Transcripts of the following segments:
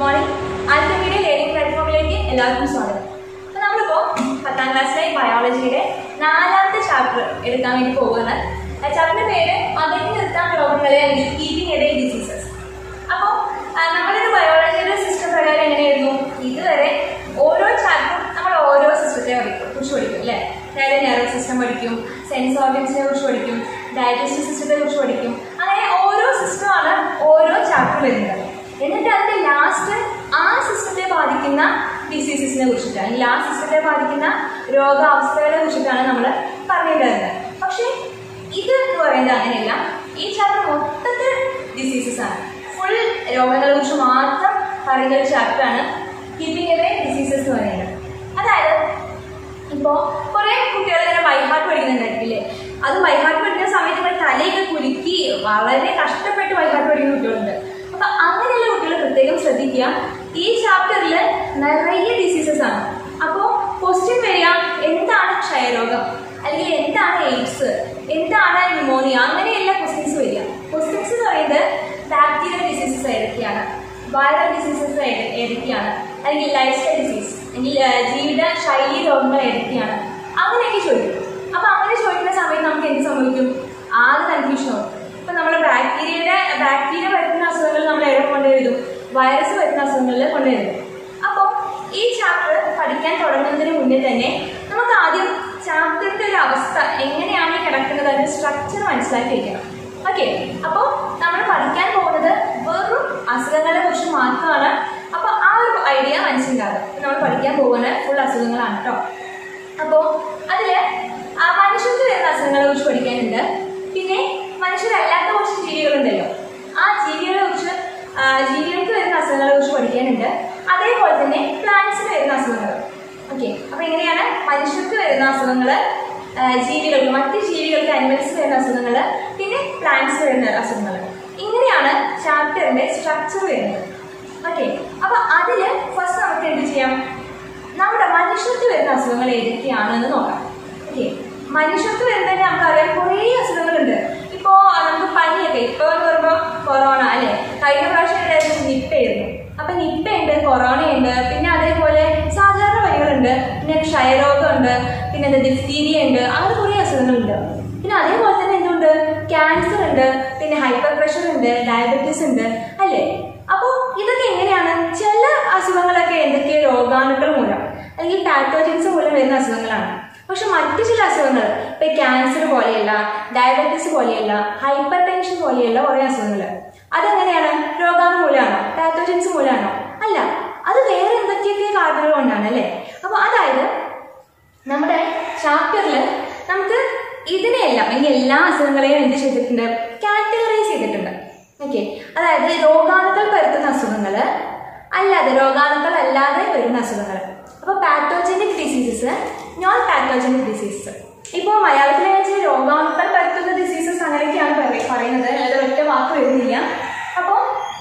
morning ആൽക്കമിയുടെ learning പ്ലാറ്റ്ഫോമിലേക്ക് എല്ലാവർക്കും സ്വാഗതം അപ്പോൾ നമ്മളിപ്പോൾ പത്താം ക്ലാസ്സിലെ ബയോളജിയുടെ നാലാമത്തെ ചാപ്റ്റർ എടുക്കാൻ വേണ്ടി പോകുന്നത് ആ ചാപ്റ്ററിന്റെ പേര് അകറ്റി നിർത്താൻ രോഗങ്ങളെ അല്ലെങ്കിൽ കീപ്പിംഗ് എഡേ ഡിസീസസ് അപ്പോൾ നമ്മുടെ ഒരു ബയോളജിയുടെ സിസ്റ്റം പ്രകാരം എങ്ങനെയായിരുന്നു ഇതുവരെ ഓരോ ചാപ്റ്ററും നമ്മൾ ഓരോ സിസ്റ്റത്തെ പഠിക്കും കുറിച്ച് പഠിക്കും അല്ലേ അതായത് നെർവസ് സിസ്റ്റം പഠിക്കും സെൻസ് ഓർഗൻസിനെ കുറിച്ച് പഠിക്കും ഡയജസ്റ്റീവ് സിസ്റ്റത്തെ കുറിച്ച് പഠിക്കും അങ്ങനെ ഓരോ സിസ്റ്റമാണ് ഓരോ ചാപ്റ്റർ വരുന്നത് എന്നിട്ട് അതിന്റെ ലാസ്റ്റ് ആ സിസ്റ്റത്തെ ബാധിക്കുന്ന ഡിസീസസിനെ കുറിച്ചിട്ടാണ് അല്ലെങ്കിൽ ആ സിസ്റ്റത്തെ ബാധിക്കുന്ന രോഗാവസ്ഥകളെ കുറിച്ചിട്ടാണ് നമ്മൾ പറഞ്ഞിട്ടുണ്ടായിരുന്നത് പക്ഷേ ഇത് എന്ന് പറയുന്നത് അങ്ങനെയല്ല ഈ ചാപ്റ്റർ മൊത്തത്തിൽ ഡിസീസസ് ആണ് ഫുൾ രോഗങ്ങളെ കുറിച്ച് മാത്രം പറയുന്ന ഒരു ചാപ്റ്ററാണ് കീപ്പിംഗ് എവേ ഡിസീസസ് എന്ന് പറയുന്നത് അതായത് ഇപ്പോൾ കുറേ കുട്ടികൾ ഇങ്ങനെ ബൈഹാർട്ട് പഠിക്കുന്നുണ്ടായിരിക്കില്ലേ അത് ബൈഹാർട്ട് പഠിക്കുന്ന സമയത്ത് ഇങ്ങനെ തലയൊക്കെ കുലുക്കി വളരെ കഷ്ടപ്പെട്ട് ബൈഹാർട്ട് പഠിക്കുന്ന കുട്ടികളുണ്ട് അപ്പൊ അങ്ങനെയുള്ള കുട്ടികൾ പ്രത്യേകം ശ്രദ്ധിക്കുക ഈ ചാപ്റ്ററിൽ നിറയെ ഡിസീസസ് ആണ് അപ്പോൾ ക്വസ്റ്റ്യൻ വരിക എന്താണ് ക്ഷയരോഗം അല്ലെങ്കിൽ എന്താണ് എയ്ഡ്സ് എന്താണ് ന്യൂമോണിയ അങ്ങനെയുള്ള ക്വസ്റ്റ്യൻസ് വരിക ക്വസ്റ്റ്യൻസ് എന്ന് പറയുന്നത് ബാക്ടീരിയൽ ഡിസീസസ് ഏതൊക്കെയാണ് വൈറൽ ഡിസീസസ് ഏതൊക്കെയാണ് അല്ലെങ്കിൽ ലൈഫ് സ്റ്റൈൽ ഡിസീസ് അല്ലെങ്കിൽ ആ, ജീവിത ശൈലി രോഗങ്ങൾ ഏതൊക്കെയാണ് അങ്ങനെയൊക്കെ ചോദിക്കും അപ്പൊ അങ്ങനെ ചോദിക്കുന്ന സമയത്ത് നമുക്ക് എന്ത് സംഭവിക്കും ആകെ കൺഫ്യൂഷൻ ആവും ഇപ്പൊ നമ്മൾ ബാക്ടീരിയയുടെ ബാക്ടീരിയ വരുത്തുന്ന അസുഖങ്ങൾ നമ്മൾ എവിടെ കൊണ്ടുവരും വൈറസ് വരുന്ന അസുഖങ്ങളിൽ കൊണ്ടുവരും അപ്പോൾ ഈ ചാപ്റ്റർ പഠിക്കാൻ തുടങ്ങുന്നതിന് മുന്നേ തന്നെ നമുക്ക് ആദ്യം ചാപ്റ്ററിന്റെ ഒരു അവസ്ഥ എങ്ങനെയാണ് ഈ കിടക്കുന്നത് അതിന്റെ സ്ട്രക്ചർ മനസ്സിലാക്കി വെക്കണം ഓക്കെ അപ്പോൾ നമ്മൾ പഠിക്കാൻ പോകുന്നത് വെറും അസുഖങ്ങളെ കുറിച്ച് മാത്രമാണ് അപ്പോൾ ആ ഒരു ഐഡിയ മനസ്സിലാകും നമ്മൾ പഠിക്കാൻ പോകുന്ന ഫുൾ അസുഖങ്ങളാണ് കേട്ടോ അപ്പോൾ അതിൽ മനുഷ്യർക്ക് വരുന്ന അസുഖങ്ങളെ കുറിച്ച് പഠിക്കാനുണ്ട് പിന്നെ മനുഷ്യരല്ലാത്ത കുറച്ച് ജീവികളുണ്ടല്ലോ ആ ജീവികളെ കുറിച്ച് ആ, ജീവികൾക്ക് വരുന്ന അസുഖങ്ങളെ കുറിച്ച് പഠിക്കാനുണ്ട് അതേപോലെ തന്നെ പ്ലാന്റ്സിന് വരുന്ന അസുഖങ്ങൾ ഓക്കെ അപ്പൊ എങ്ങനെയാണ് മനുഷ്യർക്ക് വരുന്ന അസുഖങ്ങൾ ജീവികൾക്ക് മറ്റ് ജീവികൾക്ക് അനിമൽസ് വരുന്ന അസുഖങ്ങൾ പിന്നെ പ്ലാന്റ്സ് വരുന്ന അസുഖങ്ങൾ ഇങ്ങനെയാണ് ചാപ്റ്ററിന്റെ സ്ട്രക്ചർ വരുന്നത് ഓക്കെ അപ്പൊ അതില് ഫസ്റ്റ് നമുക്ക് എന്ത് ചെയ്യാം നമ്മുടെ മനുഷ്യർക്ക് വരുന്ന അസുഖങ്ങൾ ഏതൊക്കെയാണെന്ന് നോക്കാം ഓക്കെ മനുഷ്യർക്ക് വരുന്നതിന് നമുക്കറിയാം കുറേ അസുഖങ്ങളുണ്ട് ഇപ്പോ നമുക്ക് പനിയൊക്കെ ഇപ്പൊ എന്ന് പറയുമ്പോൾ കൊറോണ അല്ലെ കഴിഞ്ഞ പ്രാവശ്യം ഉണ്ടായിരുന്നു നിപ്പയായിരുന്നു അപ്പൊ നിപ്പയുണ്ട് കൊറോണയുണ്ട് പിന്നെ അതേപോലെ സാധാരണ പനികളുണ്ട് പിന്നെ ക്ഷയരോഗമുണ്ട് പിന്നെ എന്താ ഡിഫ്തീരിയ ഉണ്ട് അങ്ങനെ കുറേ അസുഖങ്ങളുണ്ട് പിന്നെ അതേപോലെ തന്നെ എന്തുണ്ട് ക്യാൻസർ ഉണ്ട് പിന്നെ ഹൈപ്പർ പ്രഷർ ഉണ്ട് ഡയബറ്റീസ് ഉണ്ട് അല്ലേ അപ്പോൾ ഇതൊക്കെ എങ്ങനെയാണ് ചില അസുഖങ്ങളൊക്കെ എന്തൊക്കെ രോഗാണുക്കൾ മൂലം അല്ലെങ്കിൽ പാത്തോജൻസ് മൂലം വരുന്ന അസുഖങ്ങളാണ് പക്ഷെ മറ്റു ചില അസുഖങ്ങൾ ഇപ്പൊ ക്യാൻസർ പോലെയല്ല ഡയബറ്റീസ് പോലെയല്ല ഹൈപ്പർ ടെൻഷൻ പോലെയുള്ള കുറേ അസുഖങ്ങൾ അതെങ്ങനെയാണ് രോഗാണു മൂലമാണോ പാത്തോജൻസ് മൂലമാണോ അല്ല അത് വേറെ എന്തൊക്കെയൊക്കെ കാരണങ്ങൾ കൊണ്ടാണ് അല്ലേ അപ്പോൾ അതായത് നമ്മുടെ ചാപ്റ്ററിൽ നമുക്ക് ഇതിനെയെല്ലാം ഇനി എല്ലാ അസുഖങ്ങളെയും എന്ത് ചെയ്തിട്ടുണ്ട് കാറ്റഗറൈസ് ചെയ്തിട്ടുണ്ട് ഓക്കെ അതായത് രോഗാണുക്കൾ പരത്തുന്ന അസുഖങ്ങൾ അല്ലാതെ രോഗാണുക്കൾ അല്ലാതെ വരുന്ന അസുഖങ്ങൾ അപ്പോൾ pathogenic diseases non pathogenic diseases ഇപ്പോൾ മലയാളത്തിൽ വെച്ചാൽ രോഗാണുക്കൾ പരത്തുന്ന ഡിസീസസ് അങ്ങനെയൊക്കെയാണ് പറയ- പറയുന്നത് അല്ലാതെ ഒറ്റ വാക്ക് വരുന്നില്ല അപ്പോൾ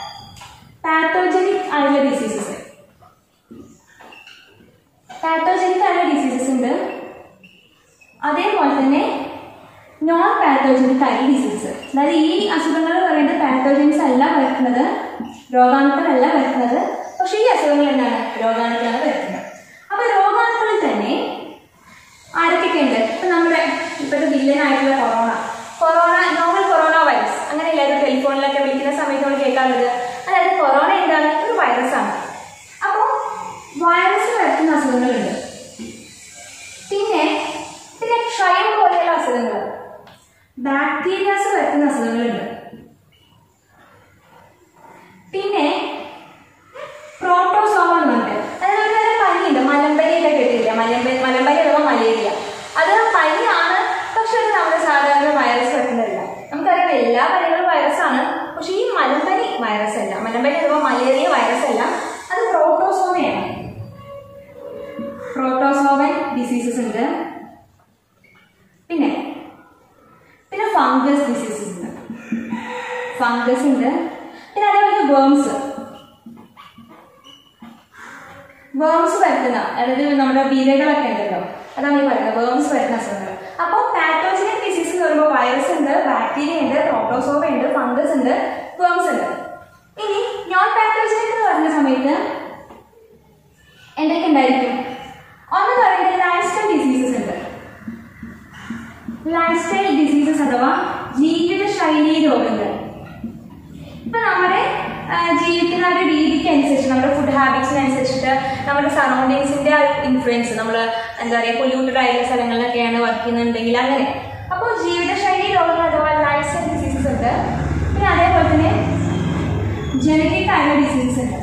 പാത്തോജനിക് ആയിട്ടുള്ള ഡിസീസസ് പാത്തോജനിക് ആയിട്ടുള്ള ഡിസീസസ് ഉണ്ട് അതേപോലെ തന്നെ നോൺ പാത്തോജനിക് ആയ ഡിസീസ് അതായത് ഈ അസുഖങ്ങൾ എന്ന് പറയുന്നത് പാത്തോജൻസ് അല്ല വരുത്തുന്നത് രോഗാണുക്കളല്ല വരുത്തുന്നത് പക്ഷേ ഈ അസുഖങ്ങൾ എന്താണ് രോഗാണുക്കളാണ് വരുത്തുന്നത് അപ്പൊ രോഗാണുക്കളിൽ തന്നെ ആരൊക്കെ ഉണ്ട് ഇപ്പൊ നമ്മുടെ ഇപ്പോഴത്തെ വില്ലനായിട്ടുള്ള corona corona novel corona virus അങ്ങനെ എല്ലാവരും ടെലിഫോണിലൊക്കെ വിളിക്കുന്ന സമയത്ത് നമ്മൾ കേൾക്കാറുള്ളത് അതായത് കൊറോണ എന്താണ് ഒരു വൈറസ് ആണ് അപ്പോൾ വൈറസ് വരുത്തുന്ന അസുഖങ്ങളുണ്ട് പിന്നെ പിന്നെ ക്ഷയം പോലെയുള്ള അസുഖങ്ങൾ ബാക്ടീരിയാസ് വരുത്തുന്ന അസുഖങ്ങളുണ്ട് പിന്നെ പ്രോട്ടോസോമ എന്ന് പറഞ്ഞിട്ട് അതായത് ഒരു തരം പനിയുണ്ട് മലമ്പനിയൊക്കെ കേട്ടില്ല മലമ്പനി മലമ്പനി അഥവാ മലേറിയ അത് പനിയാണ് പക്ഷെ അത് നമ്മുടെ സാധാരണ വൈറസ് വരുന്നതല്ല നമുക്കറിയാം എല്ലാ പനികളും വൈറസ് ആണ് പക്ഷെ ഈ മലമ്പനി വൈറസ് അല്ല മലമ്പനി അഥവാ മലേറിയ വൈറസ് അല്ല അത് പ്രോട്ടോസോമയാണ് പ്രോട്ടോസോമൻ ഡിസീസസ് ഉണ്ട് പിന്നെ പിന്നെ ഫംഗസ് ഡിസീസസ് ഉണ്ട് ഫംഗസ് ഉണ്ട് പിന്നെ അതേപോലെ വേംസ് വേംസ് വരുത്തുന്ന അതായത് നമ്മുടെ വീരകളൊക്കെ ഉണ്ടല്ലോ അതാണ് ഈ പറയുന്നത് വേംസ് വരുന്ന അസുഖങ്ങൾ അപ്പോൾ പാത്തോജനിക് ഡിസീസ് എന്ന് പറയുമ്പോൾ വൈറസ് ഉണ്ട് ബാക്ടീരിയ ഉണ്ട് പ്രോട്ടോസോമ ഉണ്ട് ഫംഗസ് ഉണ്ട് വേംസ് ഉണ്ട് ഇനി നോൺ പാത്തോജനിക് എന്ന് പറയുന്ന സമയത്ത് സമയത്ത് എന്തൊക്കെ ഉണ്ടായിരിക്കും ഒന്ന് പറയുന്നത് ലൈഫ് സ്റ്റൈൽ ഡിസീസസ് ഉണ്ട് ലൈഫ് സ്റ്റൈൽ ഡിസീസസ് അഥവാ ജീവിതശൈലി രോഗങ്ങൾ ഇപ്പൊ നമ്മുടെ ആ, ജീവിക്കുന്ന ഒരു രീതിക്ക് അനുസരിച്ച് നമ്മുടെ ഫുഡ് ഹാബിറ്റ്സിനനുസരിച്ചിട്ട് നമ്മുടെ സറൗണ്ടിങ്സിന്റെ ഇൻഫ്ലുവൻസ് നമ്മൾ എന്താ പറയുക പൊല്യൂട്ടഡ് ആയിട്ടുള്ള സ്ഥലങ്ങളിലൊക്കെയാണ് വർക്ക് ചെയ്യുന്നുണ്ടെങ്കിൽ അങ്ങനെ അപ്പോൾ ജീവിതശൈലി രോഗങ്ങൾ അഥവാ ലൈഫ് സ്റ്റൈൽ ഡിസീസസ് ഉണ്ട് പിന്നെ അതേപോലെ തന്നെ ജനറ്റിക് ആയിട്ടുള്ള ഡിസീസസ് ഉണ്ട്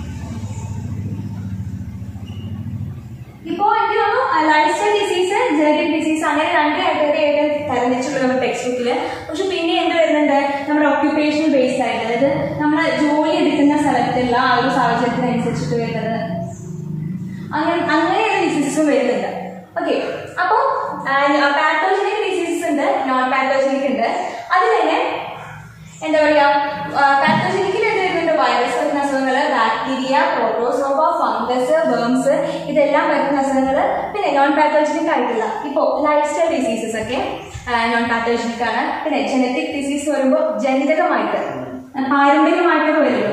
ഇപ്പോൾ എനിക്ക് തോന്നുന്നു lifestyle disease genetic disease അങ്ങനെ രണ്ട് കാറ്റഗറി ആയിട്ട് തരംതിരിച്ചുള്ള നമ്മുടെ ടെക്സ്റ്റ് ബുക്കിൽ പക്ഷെ പിന്നെ എന്ത് വരുന്നുണ്ട് നമ്മുടെ ഒക്യുപ്പേഷണൽ ബേസ്ഡ് ആയിട്ട് അതായത് നമ്മൾ ജോലി എടുക്കുന്ന സ്ഥലത്തുള്ള ആ ഒരു സാഹചര്യത്തിനനുസരിച്ചിട്ട് വരുന്നത് അങ്ങനെ അങ്ങനെയുള്ള ഡിസീസസും വരുന്നുണ്ട് ഓക്കെ അപ്പോൾ പാത്തോജനിക് ഡിസീസസ് ഉണ്ട് നോൺ പാത്തോജനിക് ഉണ്ട് അതിൽ തന്നെ എന്താ പറയാ പാത്തോജനിക്കിൽ എന്ത് വരുന്നുണ്ട് വൈറസ് വരുന്ന അസുഖങ്ങൾ ബാക്ടീരിയ പ്രോട്ടോസോവ ഫംഗസ് വേംസ് ഇതെല്ലാം വരുന്ന അസുഖങ്ങൾ പിന്നെ നോൺ പാത്തോജനിക് ആയിട്ടുള്ള ഇപ്പോൾ ലൈഫ് സ്റ്റൈൽ ഡിസീസസ് ഒക്കെ നോൺ പാത്തോജനിക് ആണ് പിന്നെ ജനറ്റിക് ഡിസീസ് വരുമ്പോൾ ജനിതകമായിട്ട് പാരമ്പര്യമായിട്ടൊക്കെ വരുമല്ലോ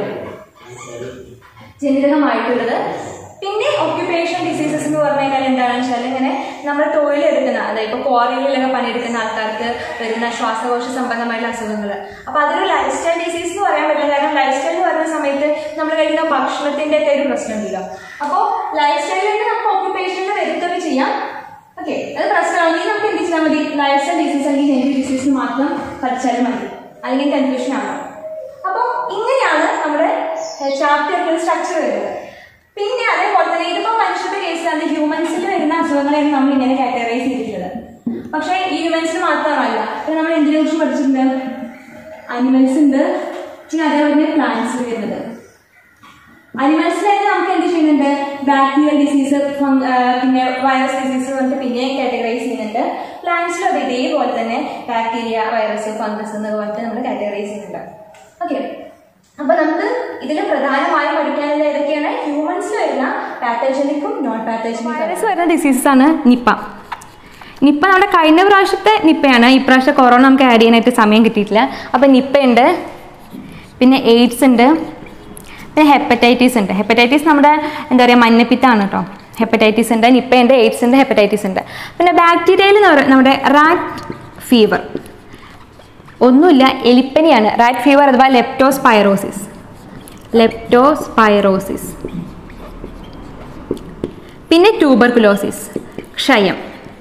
ജനിതകമായിട്ടുള്ളത് പിന്നെ ഒക്യുപ്പേഷൻ ഡിസീസസ് എന്ന് പറഞ്ഞു കഴിഞ്ഞാൽ എന്താണെന്ന് വെച്ചാൽ ഇങ്ങനെ നമ്മൾ തൊഴിലെടുക്കുന്ന അതായത് ഇപ്പോൾ ക്വാറികളിലൊക്കെ പണിയെടുക്കുന്ന ആൾക്കാർക്ക് വരുന്ന ശ്വാസകോശ സംബന്ധമായിട്ടുള്ള അസുഖങ്ങൾ അപ്പോൾ അതൊരു ലൈഫ് സ്റ്റൈൽ ഡിസീസ് എന്ന് പറയാൻ പറ്റില്ല കാരണം ലൈഫ് സ്റ്റൈൽ എന്ന് പറയുന്ന സമയത്ത് നമ്മൾ കഴിക്കുന്ന ഭക്ഷണത്തിന്റെ ഒക്കെ ഒരു പ്രശ്നമുണ്ടല്ലോ അപ്പോൾ ലൈഫ് സ്റ്റൈലിൽ നമുക്ക് ഒക്യുപ്പേഷനിൽ വരുത്തുകയൊക്കെ ചെയ്യാം ഓക്കെ അത് പ്രശ്നമാണെങ്കിൽ നമുക്ക് എന്ത് ചെയ്താൽ മതി ലൈഫ് സ്റ്റൈൽ ഡിസീസ് അല്ലെങ്കിൽ ജനറ്റിക് ഡിസീസ് മാത്രം പഠിച്ചാലും മതി അല്ലെങ്കിൽ കൺഫ്യൂഷൻ ആണോ അപ്പോൾ ഇങ്ങനെയാണ് നമ്മുടെ ചാപ്റ്ററിന്റെ സ്ട്രക്ചർ വരുന്നത് പിന്നെ അതേപോലെ തന്നെ ഇതിപ്പോ മനുഷ്യരുടെ കേസിലാണ് ഹ്യൂമൻസിൽ വരുന്ന അസുഖങ്ങളെയാണ് നമ്മൾ ഇങ്ങനെ കാറ്റഗറൈസ് ചെയ്തിട്ടുള്ളത് പക്ഷേ ഈ ഹ്യൂമൻസിൽ മാത്രമല്ല ഇപ്പൊ നമ്മൾ എന്തിനെ കുറിച്ച് പഠിച്ചിട്ടുണ്ട് അനിമൽസ് ഉണ്ട് പിന്നെ അതേപോലെ പ്ലാന്റ്സ് വരുന്നത് അനിമൽസിലായിട്ട് നമുക്ക് എന്ത് ചെയ്യുന്നുണ്ട് ബാക്ടീരിയൽ ഡിസീസ് പിന്നെ വൈറസ് ഡിസീസ് പറഞ്ഞിട്ട് പിന്നെ കാറ്റഗറൈസ് ചെയ്യുന്നുണ്ട് പ്ലാന്റ്സിലും അത് ഇതേപോലെ തന്നെ ബാക്ടീരിയ വൈറസ് ഫംഗസ് എന്ന് പറഞ്ഞിട്ട് നമ്മൾ കാറ്റഗറൈസ് ചെയ്യുന്നുണ്ട് ഓക്കെ അപ്പൊ നമുക്ക് ഇതിൽ പ്രധാനമായും പഠിക്കാനുള്ള ഏതൊക്കെയാണ് ഹ്യൂമൻസിൽ വരുന്ന പാത്തോജനിക്കും നോൺ പാത്തോജനിക്കും വൈറസ് വരുന്ന ഡിസീസസ് ആണ് നിപ്പ നിപ്പ നമ്മുടെ കഴിഞ്ഞ പ്രാവശ്യത്തെ നിപ്പയാണ് ഇപ്രാവശ്യം കൊറോണ നമുക്ക് ആഡ് ചെയ്യാനായിട്ട് സമയം കിട്ടിയിട്ടില്ല അപ്പം നിപ്പയുണ്ട് പിന്നെ എയ്ഡ്സ് ഉണ്ട് പിന്നെ ഹെപ്പറ്റൈറ്റീസ് ഉണ്ട് ഹെപ്പറ്റൈറ്റീസ് നമ്മുടെ എന്താ പറയുക മഞ്ഞപ്പിത്താണ് കേട്ടോ ഹെപ്പറ്റൈറ്റീസ് ഉണ്ട് നിപ്പയുണ്ട് എയ്ഡ്സ് ഉണ്ട് ഹെപ്പറ്റൈറ്റീസ് ഉണ്ട് പിന്നെ ബാക്ടീരിയയിൽ നമ്മുടെ റാറ്റ് ഫീവർ ഒന്നുമില്ല എലിപ്പനിയാണ് റാറ്റ് ഫീവർ അഥവാ ലെപ്റ്റോസ്പൈറോസിസ് ലെപ്റ്റോസ്പൈറോസിസ് പിന്നെ ട്യൂബർകുലോസിസ് ക്ഷയം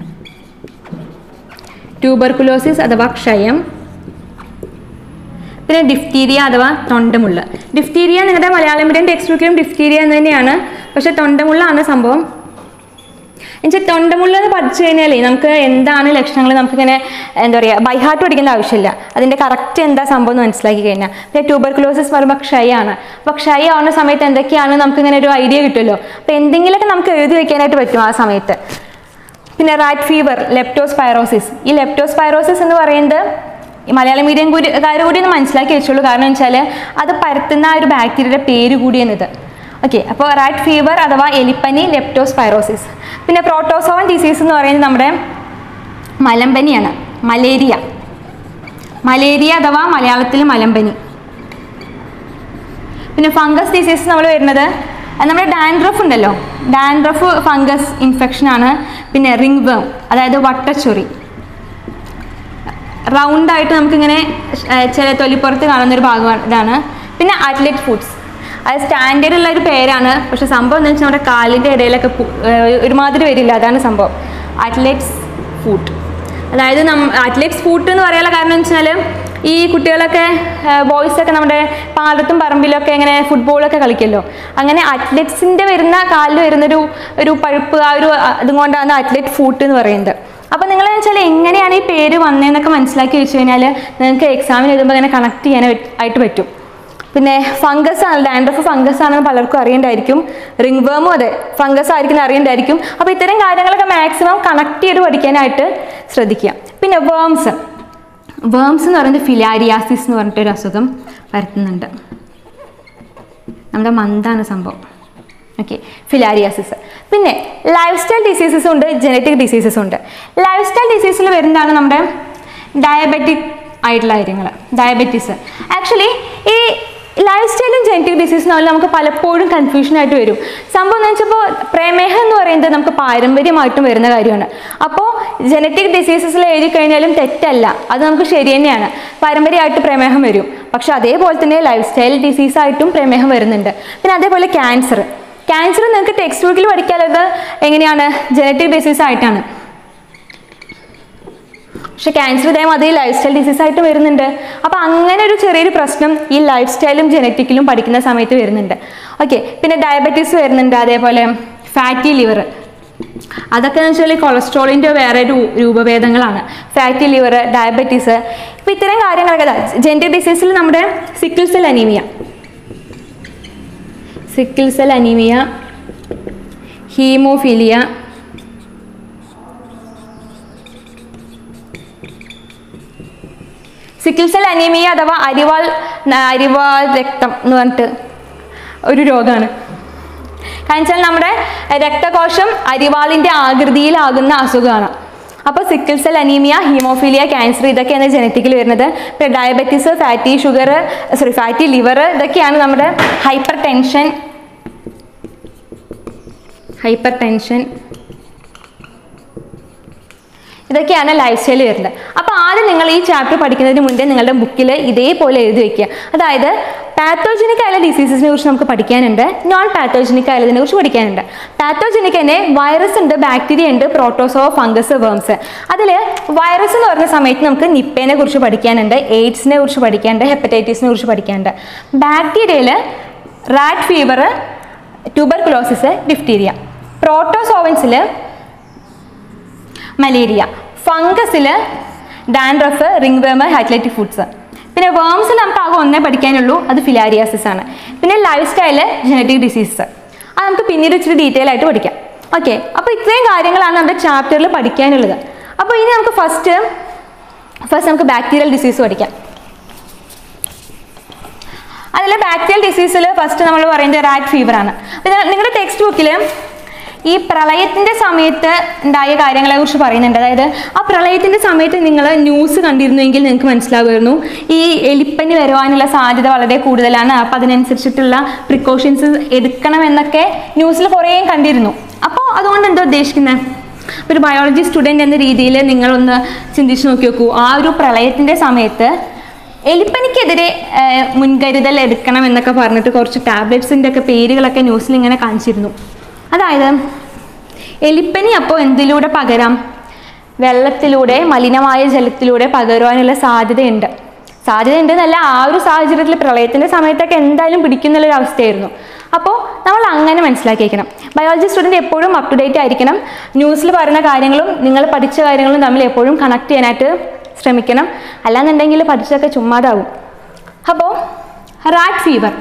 ട്യൂബർകുലോസിസ് അഥവാ ക്ഷയം പിന്നെ ഡിഫ്തീരിയ അഥവാ തൊണ്ടമുള്ള ഡിഫ്തീരിയ നിങ്ങളുടെ മലയാളം മീഡിയം ടെക്സ്റ്റ് ബുക്കിലും ഡിഫ്തീരിയ എന്ന് തന്നെയാണ് പക്ഷെ തൊണ്ടമുള്ളാണ് സംഭവം എന്നുവെച്ചാൽ തൊണ്ടമുള്ള എന്ന് പഠിച്ചു കഴിഞ്ഞാലേ നമുക്ക് എന്താണ് ലക്ഷണങ്ങൾ നമുക്കിങ്ങനെ എന്താ പറയുക ബൈഹാർട്ട് പഠിക്കേണ്ട ആവശ്യമില്ല അതിൻ്റെ കറക്റ്റ് എന്താ സംഭവം എന്ന് മനസ്സിലാക്കി കഴിഞ്ഞാൽ പിന്നെ ട്യൂബർക്കുലോസിസ് പറയുമ്പോൾ ക്ഷയമാണ് അപ്പോൾ ക്ഷയ ആവുന്ന സമയത്ത് എന്തൊക്കെയാണ് നമുക്കിങ്ങനെ ഒരു ഐഡിയ കിട്ടുമല്ലോ അപ്പോൾ എന്തെങ്കിലുമൊക്കെ നമുക്ക് എഴുതി വെക്കാനായിട്ട് പറ്റും ആ സമയത്ത് പിന്നെ റാറ്റ് ഫീവർ ലെപ്റ്റോസ്പൈറോസിസ് ഈ ലെപ്റ്റോസ്പൈറോസിസ് എന്ന് പറയുന്നത് ഈ മലയാളം മീഡിയം കൂടി കാര്യം കൂടി ഒന്ന് മനസ്സിലാക്കി വെച്ചോളൂ കാരണം വെച്ചാൽ അത് പരത്തുന്ന ആ ഒരു ബാക്ടീരിയയുടെ പേര് കൂടിയാണിത് ഓക്കെ അപ്പോൾ റാറ്റ് ഫീവർ അഥവാ എലിപ്പനി ലെപ്റ്റോസ്പൈറോസിസ് പിന്നെ പ്രോട്ടോസോവൻ ഡിസീസ് എന്ന് പറയുന്നത് നമ്മുടെ മലമ്പനിയാണ് മലേറിയ മലേറിയ അഥവാ മലയാളത്തിൽ മലമ്പനി പിന്നെ ഫംഗസ് ഡിസീസ് നമ്മൾ വരുന്നത് അത് നമ്മുടെ ഡാൻഡ്രഫ് ഉണ്ടല്ലോ ഡാൻഡ്രഫ് ഫംഗസ് ഇൻഫെക്ഷൻ ആണ് പിന്നെ റിംഗ് വേം അതായത് വട്ടച്ചൊറി റൗണ്ട് ആയിട്ട് നമുക്കിങ്ങനെ ഏർ ചില തൊലിപ്പുറത്ത് കാണുന്ന ഒരു ഭാഗമാണ് ഇതാണ് പിന്നെ അത്ലറ്റ് ഫുഡ്സ് അത് സ്റ്റാൻഡേർഡ് ഉള്ള ഒരു പേരാണ് പക്ഷെ സംഭവം എന്താ വെച്ചാൽ നമ്മുടെ കാലിൻ്റെ ഇടയിലൊക്കെ പു- ഏർ ഒരുമാതിരി വരില്ല അതാണ് സംഭവം അത്ലറ്റ്സ് ഫുഡ് അതായത് നം അത്ലറ്റ്സ് ഫുഡ് എന്ന് പറയാനുള്ള കാരണം എന്ന് വെച്ചാൽ ഈ കുട്ടികളൊക്കെ ബോയ്സ് ഒക്കെ നമ്മുടെ പാടത്തും പറമ്പിലൊക്കെ ഇങ്ങനെ ഫുട്ബോളൊക്കെ കളിക്കുമല്ലോ അങ്ങനെ അത്ലറ്റ്സിൻ്റെ വരുന്ന കാലിൽ വരുന്നൊരു ഒരു പഴുപ്പ് ആ ഒരു അ- അതും കൊണ്ടാണ് അത്ലറ്റ് ഫുഡ് എന്ന് പറയുന്നത് അപ്പോൾ നിങ്ങൾ വെച്ചാൽ എങ്ങനെയാണ് ഈ പേര് വന്നതെന്നൊക്കെ മനസ്സിലാക്കി വെച്ച് കഴിഞ്ഞാൽ നിങ്ങൾക്ക് എക്സാമിന് എഴുതുമ്പോൾ അങ്ങനെ കണക്ട് ചെയ്യാൻ ആയിട്ട് പറ്റും പിന്നെ ഫംഗസ് ആണ് ഡാൻഡ്രഫ് ഫംഗസ് ആണെന്ന് പലർക്കും അറിയണ്ടായിരിക്കും റിംഗ് വേമും അതെ ഫംഗസ് ആയിരിക്കും എന്ന് അറിയണ്ടായിരിക്കും അപ്പോൾ ഇത്തരം കാര്യങ്ങളൊക്കെ മാക്സിമം കണക്ട് ചെയ്ത് പഠിക്കാനായിട്ട് ശ്രദ്ധിക്കുക പിന്നെ വേംസ് വേംസ് എന്ന് പറയുന്നത് ഫിലാരിയാസിസ് എന്ന് പറഞ്ഞിട്ടൊരു അസുഖം പരത്തുന്നുണ്ട് നമ്മുടെ മന്താണ് സംഭവം ഓക്കെ ഫിലാരിയാസിസ് പിന്നെ ലൈഫ് സ്റ്റൈൽ ഡിസീസസ് ഉണ്ട് ജനറ്റിക് ഡിസീസസ് ഉണ്ട് ലൈഫ് സ്റ്റൈൽ ഡിസീസിൽ വരുന്നതാണ് നമ്മുടെ ഡയബറ്റിക് ആയിട്ടുള്ള കാര്യങ്ങൾ ഡയബറ്റീസ് ആക്ച്വലി ഈ ലൈഫ് സ്റ്റൈലും ജനറ്റിക് ഡിസീസും തമ്മിൽ നമുക്ക് പലപ്പോഴും കൺഫ്യൂഷൻ ആയിട്ട് വരും സംഭവം എന്ന് വെച്ചപ്പോൾ പ്രമേഹം എന്ന് പറയുന്നത് നമുക്ക് പാരമ്പര്യമായിട്ടും വരുന്ന കാര്യമാണ് അപ്പോൾ ജനറ്റിക് ഡിസീസസിൽ എഴുതി കഴിഞ്ഞാലും തെറ്റല്ല അത് നമുക്ക് ശരി തന്നെയാണ് പാരമ്പര്യമായിട്ട് പ്രമേഹം വരും പക്ഷെ അതേപോലെ തന്നെ ലൈഫ് സ്റ്റൈൽ ഡിസീസായിട്ടും പ്രമേഹം വരുന്നുണ്ട് പിന്നെ അതേപോലെ ക്യാൻസർ ക്യാൻസർ നിങ്ങൾക്ക് ടെക്സ്റ്റ് ബുക്കിൽ പഠിക്കാനുള്ളത് എങ്ങനെയാണ് ജനറ്റിക് ഡിസീസ് ആയിട്ടാണ് പക്ഷെ ക്യാൻസർ ഇതേമാതിരി ലൈഫ് സ്റ്റൈൽ ഡിസീസ് ആയിട്ട് വരുന്നുണ്ട് അപ്പോൾ അങ്ങനെ ഒരു ചെറിയൊരു പ്രശ്നം ഈ ലൈഫ് സ്റ്റൈലും ജനറ്റിക്കിലും പഠിക്കുന്ന സമയത്ത് വരുന്നുണ്ട് ഓക്കെ പിന്നെ ഡയബറ്റീസ് വരുന്നുണ്ട് അതേപോലെ ഫാറ്റി ലിവർ അതൊക്കെ എന്ന് വെച്ചാൽ കൊളസ്ട്രോളിൻ്റെ വേറെ രൂ- രൂപഭേദങ്ങളാണ് ഫാറ്റി ലിവർ ഡയബറ്റീസ് ഇപ്പം ഇത്തരം കാര്യങ്ങളൊക്കെ ജനറ്റിക് ഡിസീസിൽ നമ്മുടെ sickle cell anaemia sickle cell anaemia haemophilia sickle cell anaemia അഥവാ അരിവാൾ ന- അരിവാൾ രക്തം എന്ന് പറഞ്ഞിട്ട് ഒരു രോഗമാണ് കാരണം വെച്ചാൽ നമ്മുടെ രക്തകോശം അരിവാളിൻ്റെ ആകൃതിയിലാകുന്ന അസുഖമാണ് അപ്പോൾ sickle cell anaemia haemophilia cancer ഇതൊക്കെയാണ് ജനറ്റിക്കിൽ വരുന്നത് പിന്നെ diabetes fatty sugar sorry fatty liver ഇതൊക്കെയാണ് നമ്മുടെ ഹൈപ്പർ ടെൻഷൻ ഹൈപ്പർ ടെൻഷൻ ഇതൊക്കെയാണ് ലൈഫ് സ്റ്റൈൽ വരുന്നത് അപ്പോൾ ആദ്യം നിങ്ങൾ ഈ ചാപ്റ്റർ പഠിക്കുന്നതിന് മുന്നേ നിങ്ങളുടെ ബുക്കിൽ ഇതേപോലെ എഴുതി വെക്കുക അതായത് പാത്തോജനിക് ആയ ഡിസീസസിനെ കുറിച്ച് നമുക്ക് പഠിക്കാനുണ്ട് നോൺ പാത്തോജനിക് ആയതിനെ കുറിച്ച് പഠിക്കാനുണ്ട് പാത്തോജനിക് തന്നെ വൈറസ് ഉണ്ട് ബാക്ടീരിയ ഉണ്ട് പ്രോട്ടോസോ ഫംഗസ് വേംസ് അതിൽ വൈറസ് എന്ന് പറഞ്ഞ സമയത്ത് നമുക്ക് നിപ്പേനെ കുറിച്ച് പഠിക്കാനുണ്ട് എയ്ഡ്സിനെ കുറിച്ച് പഠിക്കാനുണ്ട് ഹെപ്പറ്റൈറ്റിസിനെ കുറിച്ച് പഠിക്കാനുണ്ട് ബാക്ടീരിയയിൽ റാറ്റ് ഫീവർ ട്യൂബർകുലോസിസ് ഡിഫ്തീരിയ പ്രോട്ടോസോവൻസിൽ മലേറിയ ഫംഗസിൽ dandruff ringworm athlete's foot പിന്നെ വേംസിൽ നമുക്ക് ആകെ ഒന്നേ പഠിക്കാനുള്ളൂ അത് ഫിലാരിയാസിസ് ആണ് പിന്നെ ലൈഫ് സ്റ്റൈല് ജനറ്റിക് ഡിസീസസ് അത് നമുക്ക് പിന്നീട് ഇച്ചിരി ഡീറ്റെയിൽ ആയിട്ട് പഠിക്കാം ഓക്കെ അപ്പോൾ ഇത്രയും കാര്യങ്ങളാണ് നമ്മുടെ ചാപ്റ്ററിൽ പഠിക്കാനുള്ളത് അപ്പോൾ ഇനി നമുക്ക് ഫസ്റ്റ് ഫസ്റ്റ് നമുക്ക് ബാക്ടീരിയൽ ഡിസീസ് പഠിക്കാം അതിൽ ബാക്ടീരിയൽ ഡിസീസിൽ ഫസ്റ്റ് നമ്മൾ പറയുന്നത് റാറ്റ് ഫീവർ ആണ് പിന്നെ നിങ്ങളുടെ ടെക്സ്റ്റ് ബുക്കിൽ ഈ പ്രളയത്തിൻ്റെ സമയത്ത് ഉണ്ടായ കാര്യങ്ങളെ കുറിച്ച് പറയുന്നുണ്ട് അതായത് ആ പ്രളയത്തിൻ്റെ സമയത്ത് നിങ്ങൾ ന്യൂസ് കണ്ടിരുന്നുവെങ്കിൽ നിങ്ങൾക്ക് മനസ്സിലാവുമായിരുന്നു ഈ എലിപ്പനി വരുവാനുള്ള സാധ്യത വളരെ കൂടുതലാണ് അപ്പോൾ അതിനനുസരിച്ചിട്ടുള്ള പ്രിക്കോഷൻസ് എടുക്കണമെന്നൊക്കെ ന്യൂസിൽ കുറേ കണ്ടിരുന്നു അപ്പോൾ അതുകൊണ്ട് എന്താ ഉദ്ദേശിക്കുന്നത് ഒരു ബയോളജി സ്റ്റുഡൻ്റ് എന്ന രീതിയിൽ നിങ്ങളൊന്ന് ചിന്തിച്ച് നോക്കി നോക്കൂ ആ ഒരു പ്രളയത്തിൻ്റെ സമയത്ത് എലിപ്പനിക്കെതിരെ ഏഹ്, മുൻകരുതൽ എടുക്കണം എന്നൊക്കെ പറഞ്ഞിട്ട് കുറച്ച് ടാബ്ലറ്റ്സിൻ്റെ ഒക്കെ പേരുകളൊക്കെ ന്യൂസിൽ ഇങ്ങനെ കാണിച്ചിരുന്നു അതായത് എലിപ്പനി അപ്പോൾ എന്തിലൂടെ പകരാം വെള്ളത്തിലൂടെ മലിനമായ ജലത്തിലൂടെ പകരുവാനുള്ള സാധ്യതയുണ്ട് സാധ്യതയുണ്ട് എന്നല്ല ആ ഒരു സാഹചര്യത്തിൽ പ്രളയത്തിൻ്റെ സമയത്തൊക്കെ എന്തായാലും പിടിക്കുന്നുള്ളൊരു അവസ്ഥയായിരുന്നു അപ്പോൾ നമ്മൾ അങ്ങനെ മനസ്സിലാക്കി വയ്ക്കണം ബയോളജി സ്റ്റുഡൻറ്റ് എപ്പോഴും അപ് ടു ഡേറ്റ് ആയിരിക്കണം ന്യൂസിൽ പറയുന്ന കാര്യങ്ങളും നിങ്ങൾ പഠിച്ച കാര്യങ്ങളും തമ്മിൽ എപ്പോഴും കണക്ട് ചെയ്യാനായിട്ട് ശ്രമിക്കണം അല്ലാന്നുണ്ടെങ്കിൽ പഠിച്ചതൊക്കെ ചുമ്മാതാവും അപ്പോൾ റാറ്റ് ഫീവർ